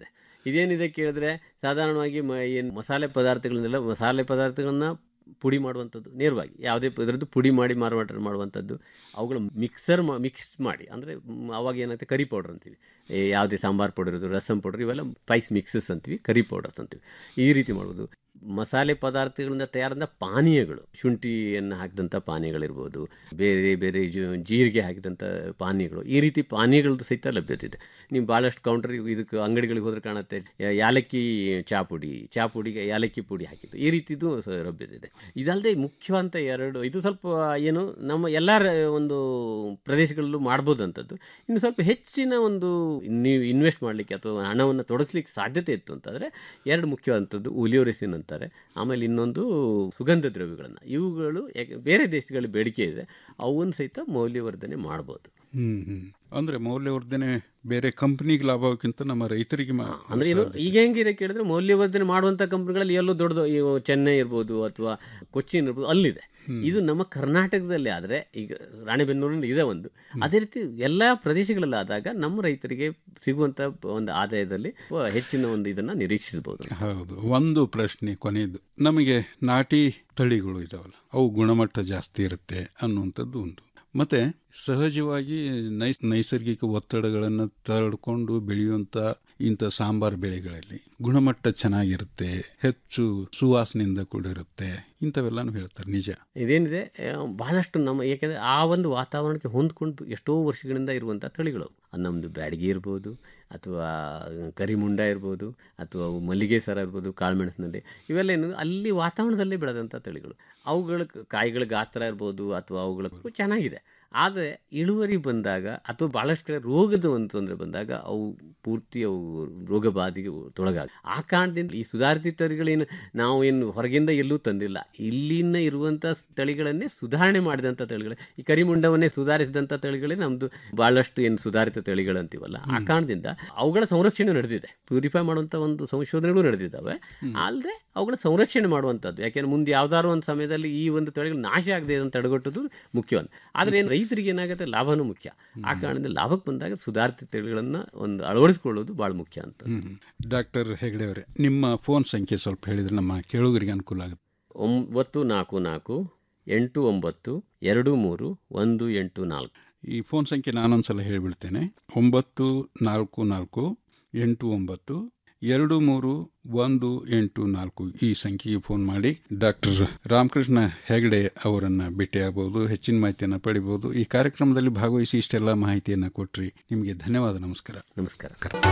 ಇದೇನಿದೆ ಕೇಳಿದ್ರೆ ಸಾಧಾರಣವಾಗಿ ಮ ಏನು ಮಸಾಲೆ ಪದಾರ್ಥಗಳನ್ನೆಲ್ಲ ಮಸಾಲೆ ಪದಾರ್ಥಗಳನ್ನ ಪುಡಿ ಮಾಡುವಂಥದ್ದು ನೇರವಾಗಿ ಯಾವುದೇ ಇದರದ್ದು ಪುಡಿ ಮಾಡಿ ಮಾರಾಟ ಮಾಡುವಂಥದ್ದು ಅವುಗಳ ಮಿಕ್ಸರ್ ಮಾ ಮಿಕ್ಸ್ ಮಾಡಿ ಅಂದರೆ ಅವಾಗ ಏನಾಗುತ್ತೆ ಕರಿ ಪೌಡರ್ ಅಂತೀವಿ ಈ ಯಾವುದೇ ಸಾಂಬಾರು ಪೌಡರ್ ಇರೋದು ರಸಮ್ ಪೌಡರ್ ಇವೆಲ್ಲ ಸ್ಪೈಸ್ ಮಿಕ್ಸಸ್ ಅಂತೀವಿ ಕರಿ ಪೌಡರ್ಸ್ ಅಂತೀವಿ ಈ ರೀತಿ ಮಾಡ್ಬೋದು ಮಸಾಲೆ ಪದಾರ್ಥಗಳಿಂದ ತಯಾರಾದ ಪಾನೀಯಗಳು ಶುಂಠಿಯನ್ನು ಹಾಕಿದಂಥ ಪಾನೀಯಗಳಿರ್ಬೋದು ಬೇರೆ ಬೇರೆ ಜು- ಜೀರಿಗೆ ಹಾಕಿದಂಥ ಪಾನೀಯಗಳು ಈ ರೀತಿ ಪಾನೀಯಗಳದ್ದು ಸಹಿತ ಲಭ್ಯತೆ ಇದೆ ನೀವು ಭಾಳಷ್ಟು ಕೌಂಟರ್ ಇದಕ್ಕೆ ಅಂಗಡಿಗಳಿಗೆ ಹೋದ್ರೆ ಕಾಣುತ್ತೆ ಯಾ- ಯಾಲಕ್ಕಿ ಚಾ ಪುಡಿ ಚಾ ಪುಡಿಗೆ ಯಾಲಕ್ಕಿ ಪುಡಿ ಹಾಕಿದ್ದು ಈ ರೀತಿದು ಸ- ಲಭ್ಯತೆ ಇದೆ ಇದಲ್ಲದೆ ಮುಖ್ಯವಂತ ಎರಡು ಇದು ಸ್ವಲ್ಪ ಏನು ನಮ್ಮ ಎಲ್ಲ ಒಂದು ಪ್ರದೇಶಗಳಲ್ಲೂ ಮಾಡ್ಬೋದಂಥದ್ದು ಇನ್ನು ಸ್ವಲ್ಪ ಹೆಚ್ಚಿನ ಒಂದು ನೀವು ಇನ್ವೆಸ್ಟ್ ಮಾಡಲಿಕ್ಕೆ ಅಥವಾ ಹಣವನ್ನು ತೊಡಗಿಸ್ಲಿಕ್ಕೆ ಸಾಧ್ಯತೆ ಇತ್ತು ಅಂತಂದರೆ ಎರಡು ಮುಖ್ಯವಾದಂಥದ್ದು ಉಲಿಯೋರೆಸಿನ್ ಅಂತಾರೆ ಆಮೇಲೆ ಇನ್ನೊಂದು ಸುಗಂಧ ದ್ರವ್ಯಗಳನ್ನು ಇವುಗಳು ಯಾಕೆ ಬೇರೆ ದೇಶಗಳಲ್ಲಿ ಬೇಡಿಕೆ ಇದೆ ಅವನ್ನು ಸಹಿತ ಮೌಲ್ಯವರ್ಧನೆ ಮಾಡ್ಬೋದು ಹ್ಮ್ ಹ್ಮ್ ಅಂದ್ರೆ ಮೌಲ್ಯವರ್ಧನೆ ಬೇರೆ ಕಂಪನಿಗೆ ಲಾಭಕ್ಕಿಂತ ನಮ್ಮ ರೈತರಿಗೆ ಮಾ- ಅಂದ್ರೆ ಏನು ಈಗ ಹೆಂಗಿದೆ ಕೇಳಿದ್ರೆ ಮೌಲ್ಯವರ್ಧನೆ ಮಾಡುವಂಥ ಕಂಪ್ನಿಗಳಲ್ಲಿ ಎಲ್ಲೋ ದೊಡ್ಡದು ಈ ಚೆನ್ನೈ ಇರ್ಬೋದು ಅಥವಾ ಕೊಚ್ಚಿನ್ ಇರ್ಬೋದು ಅಲ್ಲಿದೆ ಇದು ನಮ್ಮ ಕರ್ನಾಟಕದಲ್ಲಿ ಆದರೆ ಈಗ ರಾಣೆಬೆನ್ನೂರಿನಲ್ಲಿ ಇದೆ ಒಂದು ಅದೇ ರೀತಿ ಎಲ್ಲ ಪ್ರದೇಶಗಳಲ್ಲಿ ಆದಾಗ ನಮ್ಮ ರೈತರಿಗೆ ಸಿಗುವಂಥ ಒಂದು ಆದಾಯದಲ್ಲಿ ಹೆಚ್ಚಿನ ಒಂದು ಇದನ್ನು ನಿರೀಕ್ಷಿಸಬಹುದು ಹೌದು ಒಂದು ಪ್ರಶ್ನೆ ಕೊನೆಯದು ನಮಗೆ ನಾಟಿ ತಳಿಗಳು ಇದಾವಲ್ಲ ಅವು ಗುಣಮಟ್ಟ ಜಾಸ್ತಿ ಇರುತ್ತೆ ಅನ್ನುವಂಥದ್ದು ಒಂದು ಮತ್ತೆ ಸಹಜವಾಗಿ ನೈಸ್ ನೈಸರ್ಗಿಕ ಒತ್ತಡಗಳನ್ನು ತಡ್ಕೊಂಡು ಬೆಳೆಯುವಂಥ ಇಂಥ ಸಾಂಬಾರ್ ಬೆಳೆಗಳಲ್ಲಿ ಗುಣಮಟ್ಟ ಚೆನ್ನಾಗಿರುತ್ತೆ ಹೆಚ್ಚು ಸುವಾಸನೆಯಿಂದ ಕೂಡಿರುತ್ತೆ ಇಂಥವೆಲ್ಲಾನು ಹೇಳ್ತಾರೆ ನಿಜ ಇದೇನಿದೆ ಆ, ಬಹಳಷ್ಟು ನಮ್ಮ ಏಕೆಂದರೆ ಆ ಒಂದು ವಾತಾವರಣಕ್ಕೆ ಹೊಂದ್ಕೊಂಡು ಎಷ್ಟೋ ವರ್ಷಗಳಿಂದ ಇರುವಂಥ ತಳಿಗಳು ಅದು ನಮ್ಮದು ಬ್ಯಾಡಗಿ ಇರ್ಬೋದು ಅಥವಾ ಕರಿಮುಂಡ ಇರ್ಬೋದು ಅಥವಾ ಮಲ್ಲಿಗೆ ಸರ ಇರ್ಬೋದು ಕಾಳುಮೆಣಸಿನಲ್ಲಿ ಇವೆಲ್ಲ ಏನು ಅಲ್ಲಿ ವಾತಾವರಣದಲ್ಲೇ ಬೆಳೆದಂಥ ತಳಿಗಳು ಅವುಗಳ ಕಾಯಿಗಳ ಗಾತ್ರ ಇರ್ಬೋದು ಅಥವಾ ಅವುಗಳ ಚೆನ್ನಾಗಿದೆ ಆದರೆ ಇಳುವರಿ ಬಂದಾಗ ಅಥವಾ ಭಾಳಷ್ಟು ಕಡೆ ರೋಗದ ಒಂದು ತೊಂದರೆ ಬಂದಾಗ ಅವು ಪೂರ್ತಿ ಅವು ರೋಗ ಬಾಧೆಗೆ ತೊಳಗಾಗ ಆ ಕಾರಣದಿಂದ ಈ ಸುಧಾರಿತ ತಳಿಗಳೇನು ನಾವು ಏನು ಹೊರಗಿಂದ ಎಲ್ಲೂ ತಂದಿಲ್ಲ ಇಲ್ಲಿನ ಇರುವಂಥ ತಳಿಗಳನ್ನೇ ಸುಧಾರಣೆ ಮಾಡಿದಂಥ ತಳಿಗಳು ಈ ಕರಿಮುಂಡವನ್ನೇ ಸುಧಾರಿಸಿದಂಥ ತಳಿಗಳೇ ನಮ್ಮದು ಭಾಳಷ್ಟು ಏನು ಸುಧಾರಿತ ತಳಿಗಳು ಅಂತೀವಲ್ಲ ಆ ಕಾರಣದಿಂದ ಅವುಗಳ ಸಂರಕ್ಷಣೆ ನಡೆದಿದೆ ಪ್ಯೂರಿಫೈ ಮಾಡುವಂಥ ಒಂದು ಸಂಶೋಧನೆಗಳು ನಡೆದಿದ್ದಾವೆ ಅಲ್ಲದೆ ಅವುಗಳ ಸಂರಕ್ಷಣೆ ಮಾಡುವಂಥದ್ದು ಯಾಕೆಂದ್ರೆ ಮುಂದೆ ಯಾವ್ದಾದ್ರು ಒಂದು ಸಮಯದಲ್ಲಿ ಈ ಒಂದು ತಳಿಗಳು ನಾಶ ಆಗದೆ ಅಂತ ತಡೆಗಟ್ಟೋದು ಮುಖ್ಯವಂತ ಆದರೆ ಏನು ರೈತರಿಗೆ ಏನಾಗುತ್ತೆ ಲಾಭನೂ ಮುಖ್ಯ ಆ ಕಾರಣದಿಂದ ಲಾಭಕ್ಕೆ ಬಂದಾಗ ಸುಧಾರಿತ ತಳಿಗಳನ್ನು ಒಂದು ಅಳವಡಿಸ್ಕೊಳ್ಳೋದು ಭಾಳ ಮುಖ್ಯ ಅಂತ ಡಾಕ್ಟರ್ ಹೆಗಡೆ ಅವರೇ ನಿಮ್ಮ ಫೋನ್ ಸಂಖ್ಯೆ ಸ್ವಲ್ಪ ಹೇಳಿದ್ರೆ ನಮ್ಮ ಕೇಳುಗರಿಗೆ ಅನುಕೂಲ ಆಗುತ್ತೆ ಒಂಬತ್ತು ನಾಲ್ಕು ನಾಲ್ಕು ಎಂಟು ಒಂಬತ್ತು ಎರಡು ಮೂರು ಒಂದು ಎಂಟು ನಾಲ್ಕು ಈ ಫೋನ್ ಸಂಖ್ಯೆ ನಾನೊಂದ್ಸಲ ಹೇಳಿಬಿಡ್ತೇನೆ ಒಂಬತ್ತು ನಾಲ್ಕು ನಾಲ್ಕು ಎಂಟು ಒಂಬತ್ತು ಎರಡು ಮೂರು ಒಂದು ಎಂಟು ನಾಲ್ಕು ಈ ಸಂಖ್ಯೆಗೆ ಫೋನ್ ಮಾಡಿ ಡಾಕ್ಟರ್ ರಾಮಕೃಷ್ಣ ಹೆಗಡೆ ಅವರನ್ನು ಭೇಟಿಯಾಗಬಹುದು ಹೆಚ್ಚಿನ ಮಾಹಿತಿಯನ್ನು ಪಡಿಬಹುದು ಈ ಕಾರ್ಯಕ್ರಮದಲ್ಲಿ ಭಾಗವಹಿಸಿ ಇಷ್ಟೆಲ್ಲ ಮಾಹಿತಿಯನ್ನು ಕೊಟ್ರಿ ನಿಮಗೆ ಧನ್ಯವಾದ ನಮಸ್ಕಾರ ನಮಸ್ಕಾರ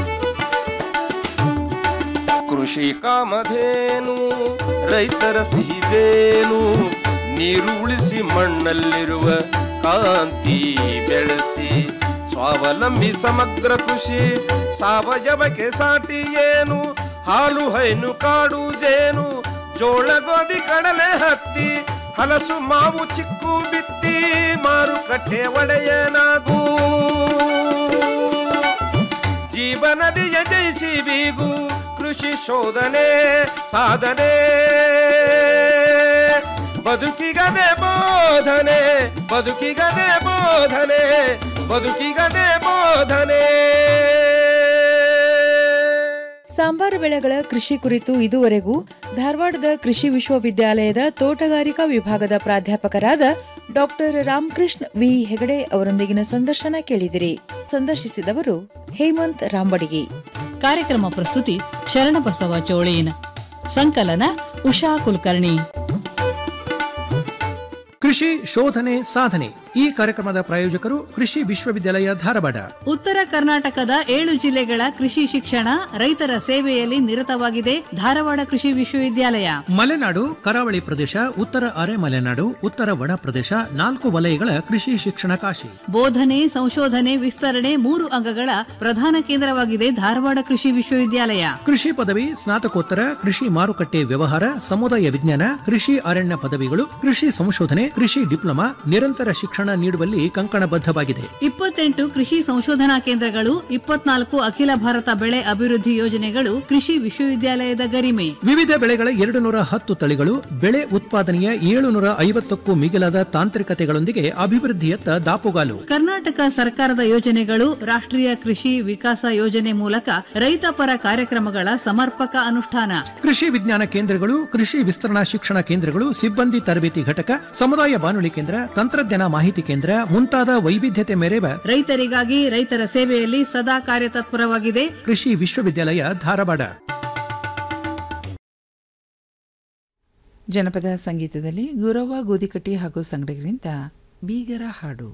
ಕೃಷಿ ಕಾಮಧೇನು ರೈತರ ಸಿಹಿದೇನು ನೀರು ಉಳಿಸಿ ಮಣ್ಣಲ್ಲಿರುವ ಕಾಂತಿ ಬೆಳೆಸಿ ಸ್ವಾವಲಂಬಿ ಸಮಗ್ರ ಕೃಷಿ ಸಾವಯವಕ್ಕೆ ಸಾಟಿ ಏನು ಹಾಲು ಹೈನು ಕಾಡು ಜೇನು ಜೋಳ ಗೋಧಿ ಕಡಲೆ ಹತ್ತಿ ಹಲಸು ಮಾವು ಚಿಕ್ಕು ಬಿತ್ತಿ ಮಾರುಕಟ್ಟೆ ಒಡೆಯನಾಗೂ ಜೀವನದಿಯ ಜಯಿಸಿ ಬೀಗು ಕೃಷಿ ಶೋಧನೆ ಸಾಧನೆ ಬದುಕಿಗದೆ ಬೋಧನೆ ಬದುಕಿಗದೆ ಬೋಧನೆ ಬದುಕಿಗದೆ ಬೋಧನೆ ಸಾಂಬಾರು ಬೆಳೆಗಳ ಕೃಷಿ ಕುರಿತು ಇದುವರೆಗೂ ಧಾರವಾಡದ ಕೃಷಿ ವಿಶ್ವವಿದ್ಯಾಲಯದ ತೋಟಗಾರಿಕಾ ವಿಭಾಗದ ಪ್ರಾಧ್ಯಾಪಕರಾದ ಡಾಕ್ಟರ್ ರಾಮಕೃಷ್ಣ ವಿ ಹೆಗಡೆ ಅವರೊಂದಿಗಿನ ಸಂದರ್ಶನ ಕೇಳಿದಿರಿ ಸಂದರ್ಶಿಸಿದವರು ಹೇಮಂತ್ ರಾಂಬಡಿಗಿ ಕಾರ್ಯಕ್ರಮ ಪ್ರಸ್ತುತಿ ಶರಣಬಸವ ಚೋಳೇನ್ ಸಂಕಲನ ಉಷಾ ಕುಲಕರ್ಣಿ ಕೃಷಿ ಶೋಧನೆ ಸಾಧನೆ ಈ ಕಾರ್ಯಕ್ರಮದ ಪ್ರಾಯೋಜಕರು ಕೃಷಿ ವಿಶ್ವವಿದ್ಯಾಲಯ ಧಾರವಾಡ ಉತ್ತರ ಕರ್ನಾಟಕದ ಏಳು ಜಿಲ್ಲೆಗಳ ಕೃಷಿ ಶಿಕ್ಷಣ ರೈತರ ಸೇವೆಯಲ್ಲಿ ನಿರತವಾಗಿದೆ ಧಾರವಾಡ ಕೃಷಿ ವಿಶ್ವವಿದ್ಯಾಲಯ ಮಲೆನಾಡು ಕರಾವಳಿ ಪ್ರದೇಶ ಉತ್ತರ ಅರೆ ಮಲೆನಾಡು ಉತ್ತರ ಒಣ ಪ್ರದೇಶ ನಾಲ್ಕು ವಲಯಗಳ ಕೃಷಿ ಶಿಕ್ಷಣ ಕಾಶಿ ಬೋಧನೆ ಸಂಶೋಧನೆ ವಿಸ್ತರಣೆ ಮೂರು ಅಂಗಗಳ ಪ್ರಧಾನ ಕೇಂದ್ರವಾಗಿದೆ ಧಾರವಾಡ ಕೃಷಿ ವಿಶ್ವವಿದ್ಯಾಲಯ ಕೃಷಿ ಪದವಿ ಸ್ನಾತಕೋತ್ತರ ಕೃಷಿ ಮಾರುಕಟ್ಟೆ ವ್ಯವಹಾರ ಸಮುದಾಯ ವಿಜ್ಞಾನ ಕೃಷಿ ಅರಣ್ಯ ಪದವಿಗಳು ಕೃಷಿ ಸಂಶೋಧನೆ ಕೃಷಿ ಡಿಪ್ಲೊಮಾ ನಿರಂತರ ಶಿಕ್ಷಣ ನೀಡುವಲ್ಲಿ ಕಂಕಣಬದ್ಧವಾಗಿದೆ ಇಪ್ಪತ್ತೆಂಟು ಕೃಷಿ ಸಂಶೋಧನಾ ಕೇಂದ್ರಗಳು ಇಪ್ಪತ್ನಾಲ್ಕು ಅಖಿಲ ಭಾರತ ಬೆಳೆ ಅಭಿವೃದ್ಧಿ ಯೋಜನೆಗಳು ಕೃಷಿ ವಿಶ್ವವಿದ್ಯಾಲಯದ ಗರಿಮೆ ವಿವಿಧ ಬೆಳೆಗಳ ಎರಡು ನೂರ ಹತ್ತು ತಳಿಗಳು ಬೆಳೆ ಉತ್ಪಾದನೆಯ ಏಳುನೂರ ಐವತ್ತಕ್ಕೂ ಮಿಗಿಲಾದ ತಾಂತ್ರಿಕತೆಗಳೊಂದಿಗೆ ಅಭಿವೃದ್ಧಿಯತ್ತ ದಾಪುಗಾಲು ಕರ್ನಾಟಕ ಸರ್ಕಾರದ ಯೋಜನೆಗಳು ರಾಷ್ಟ್ರೀಯ ಕೃಷಿ ವಿಕಾಸ ಯೋಜನೆ ಮೂಲಕ ರೈತ ಪರ ಕಾರ್ಯಕ್ರಮಗಳ ಸಮರ್ಪಕ ಅನುಷ್ಠಾನ ಕೃಷಿ ವಿಜ್ಞಾನ ಕೇಂದ್ರಗಳು ಕೃಷಿ ವಿಸ್ತರಣಾ ಶಿಕ್ಷಣ ಕೇಂದ್ರಗಳು ಸಿಬ್ಬಂದಿ ತರಬೇತಿ ಘಟಕ ಸಮುದಾಯ ಬಾನುಲಿ ಕೇಂದ್ರ ತಂತ್ರಜ್ಞಾನ ಮಾಹಿತಿ ಕೇಂದ್ರ ಮುಂತಾದ ವೈವಿಧ್ಯತೆ ಮೆರೆವ ರೈತರಿಗಾಗಿ ರೈತರ ಸೇವೆಯಲ್ಲಿ ಸದಾ ಕಾರ್ಯತತ್ಪರವಾಗಿದೆ ಕೃಷಿ ವಿಶ್ವವಿದ್ಯಾಲಯ ಧಾರವಾಡ ಜನಪದ ಸಂಗೀತದಲ್ಲಿ ಗುರವ ಗೋದಿಕಟ್ಟಿ ಹಾಗೂ ಸಂಗಡಿಗರಿಂದ ಬೀಗರ ಹಾಡು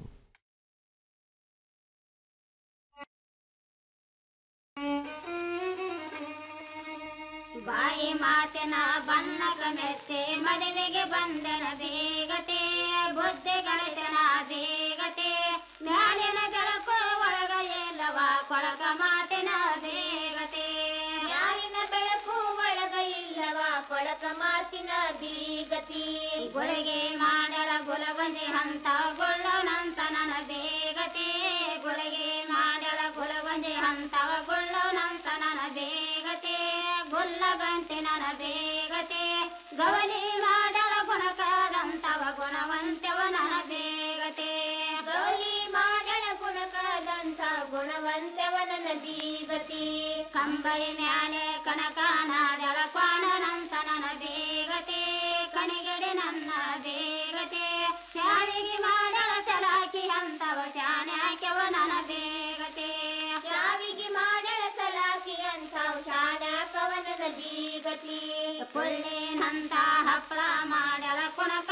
ಬಾಯಿ ಮಾತಿನ ಬಣ್ಣಕ ಮೆತ್ತೆ ಮದುವೆಗೆ ಬಂದನ ಬೇಗತೆ ಬುದ್ಧಿ ಗಳಿತನ ಬೇಗತೆ ಮ್ಯಾಲಿನ ಬೆಳಕು ಒಳಗ ಎಲ್ಲವ ಕೊಳಕ ಮಾತಿನ ಬೇಗತೆ ಮ್ಯಾಲಿನ ಬೆಳಕು ಒಳಗ ಇಲ್ಲವ ಕೊಳಕ ಮಾತಿನ ಬೀಗತಿ ಗುಳಿಗೆ ಮಾಡಲ ಗುಲಗೊಂದಿ ಹಂತ ಗೊಳ್ಳೋಣಂತ ನನ್ನ ಬೇಗತೆ ಗುಳಿಗೆ ಮಾಡಲ ಗುಲಗೊಂದಿ ಹಂತವ ಗೊಳ್ಳೋಣಂತ ನನ್ನ ಬೇಗತೆ ಗುಲ್ಲಗಂತೆ ನನ್ನ ಬೇಗತೆ ಗವಲಿ ಮಾಡಲ ಗುಣಕಾದಂತವ ಗುಣವಂತವ ನನ್ನ ಬೇಗತೆ ಗೌಲಿ ಮಾಡಲ ಗುಣಕಾದಂತ ಗುಣವಂತವ ನನ್ನ ಬೀಗತಿ ಕಂಬಳಿ ಮ್ಯಾಲೆ ಕನಕ ನಾಡಲ ಕ್ವಾಣನಂತ ನನ್ನ ಬೇಗತೆ ಕಣಿಗಡೆ ನನ್ನ ಬೇಗತೆ ಶಾವಿಗೆ ಮಾಡಲ ಚಲಾಕಿ ಅಂತವ ಶಾನ್ಯಾಕ್ಯವ ನನ್ನ ಬೇಗತೆ ಶಾವಿಗೆ ಮಾಡಲ ಸಲಾಕಿ ಅಂತವ ಶಾನ್ಯಾಕವ ನನ್ನ ಬೀಗತಿ ಪುಳ್ಳಿನಂತ ಹಪ್ಪಳ ಮಾಡಲ ಕುಣಕ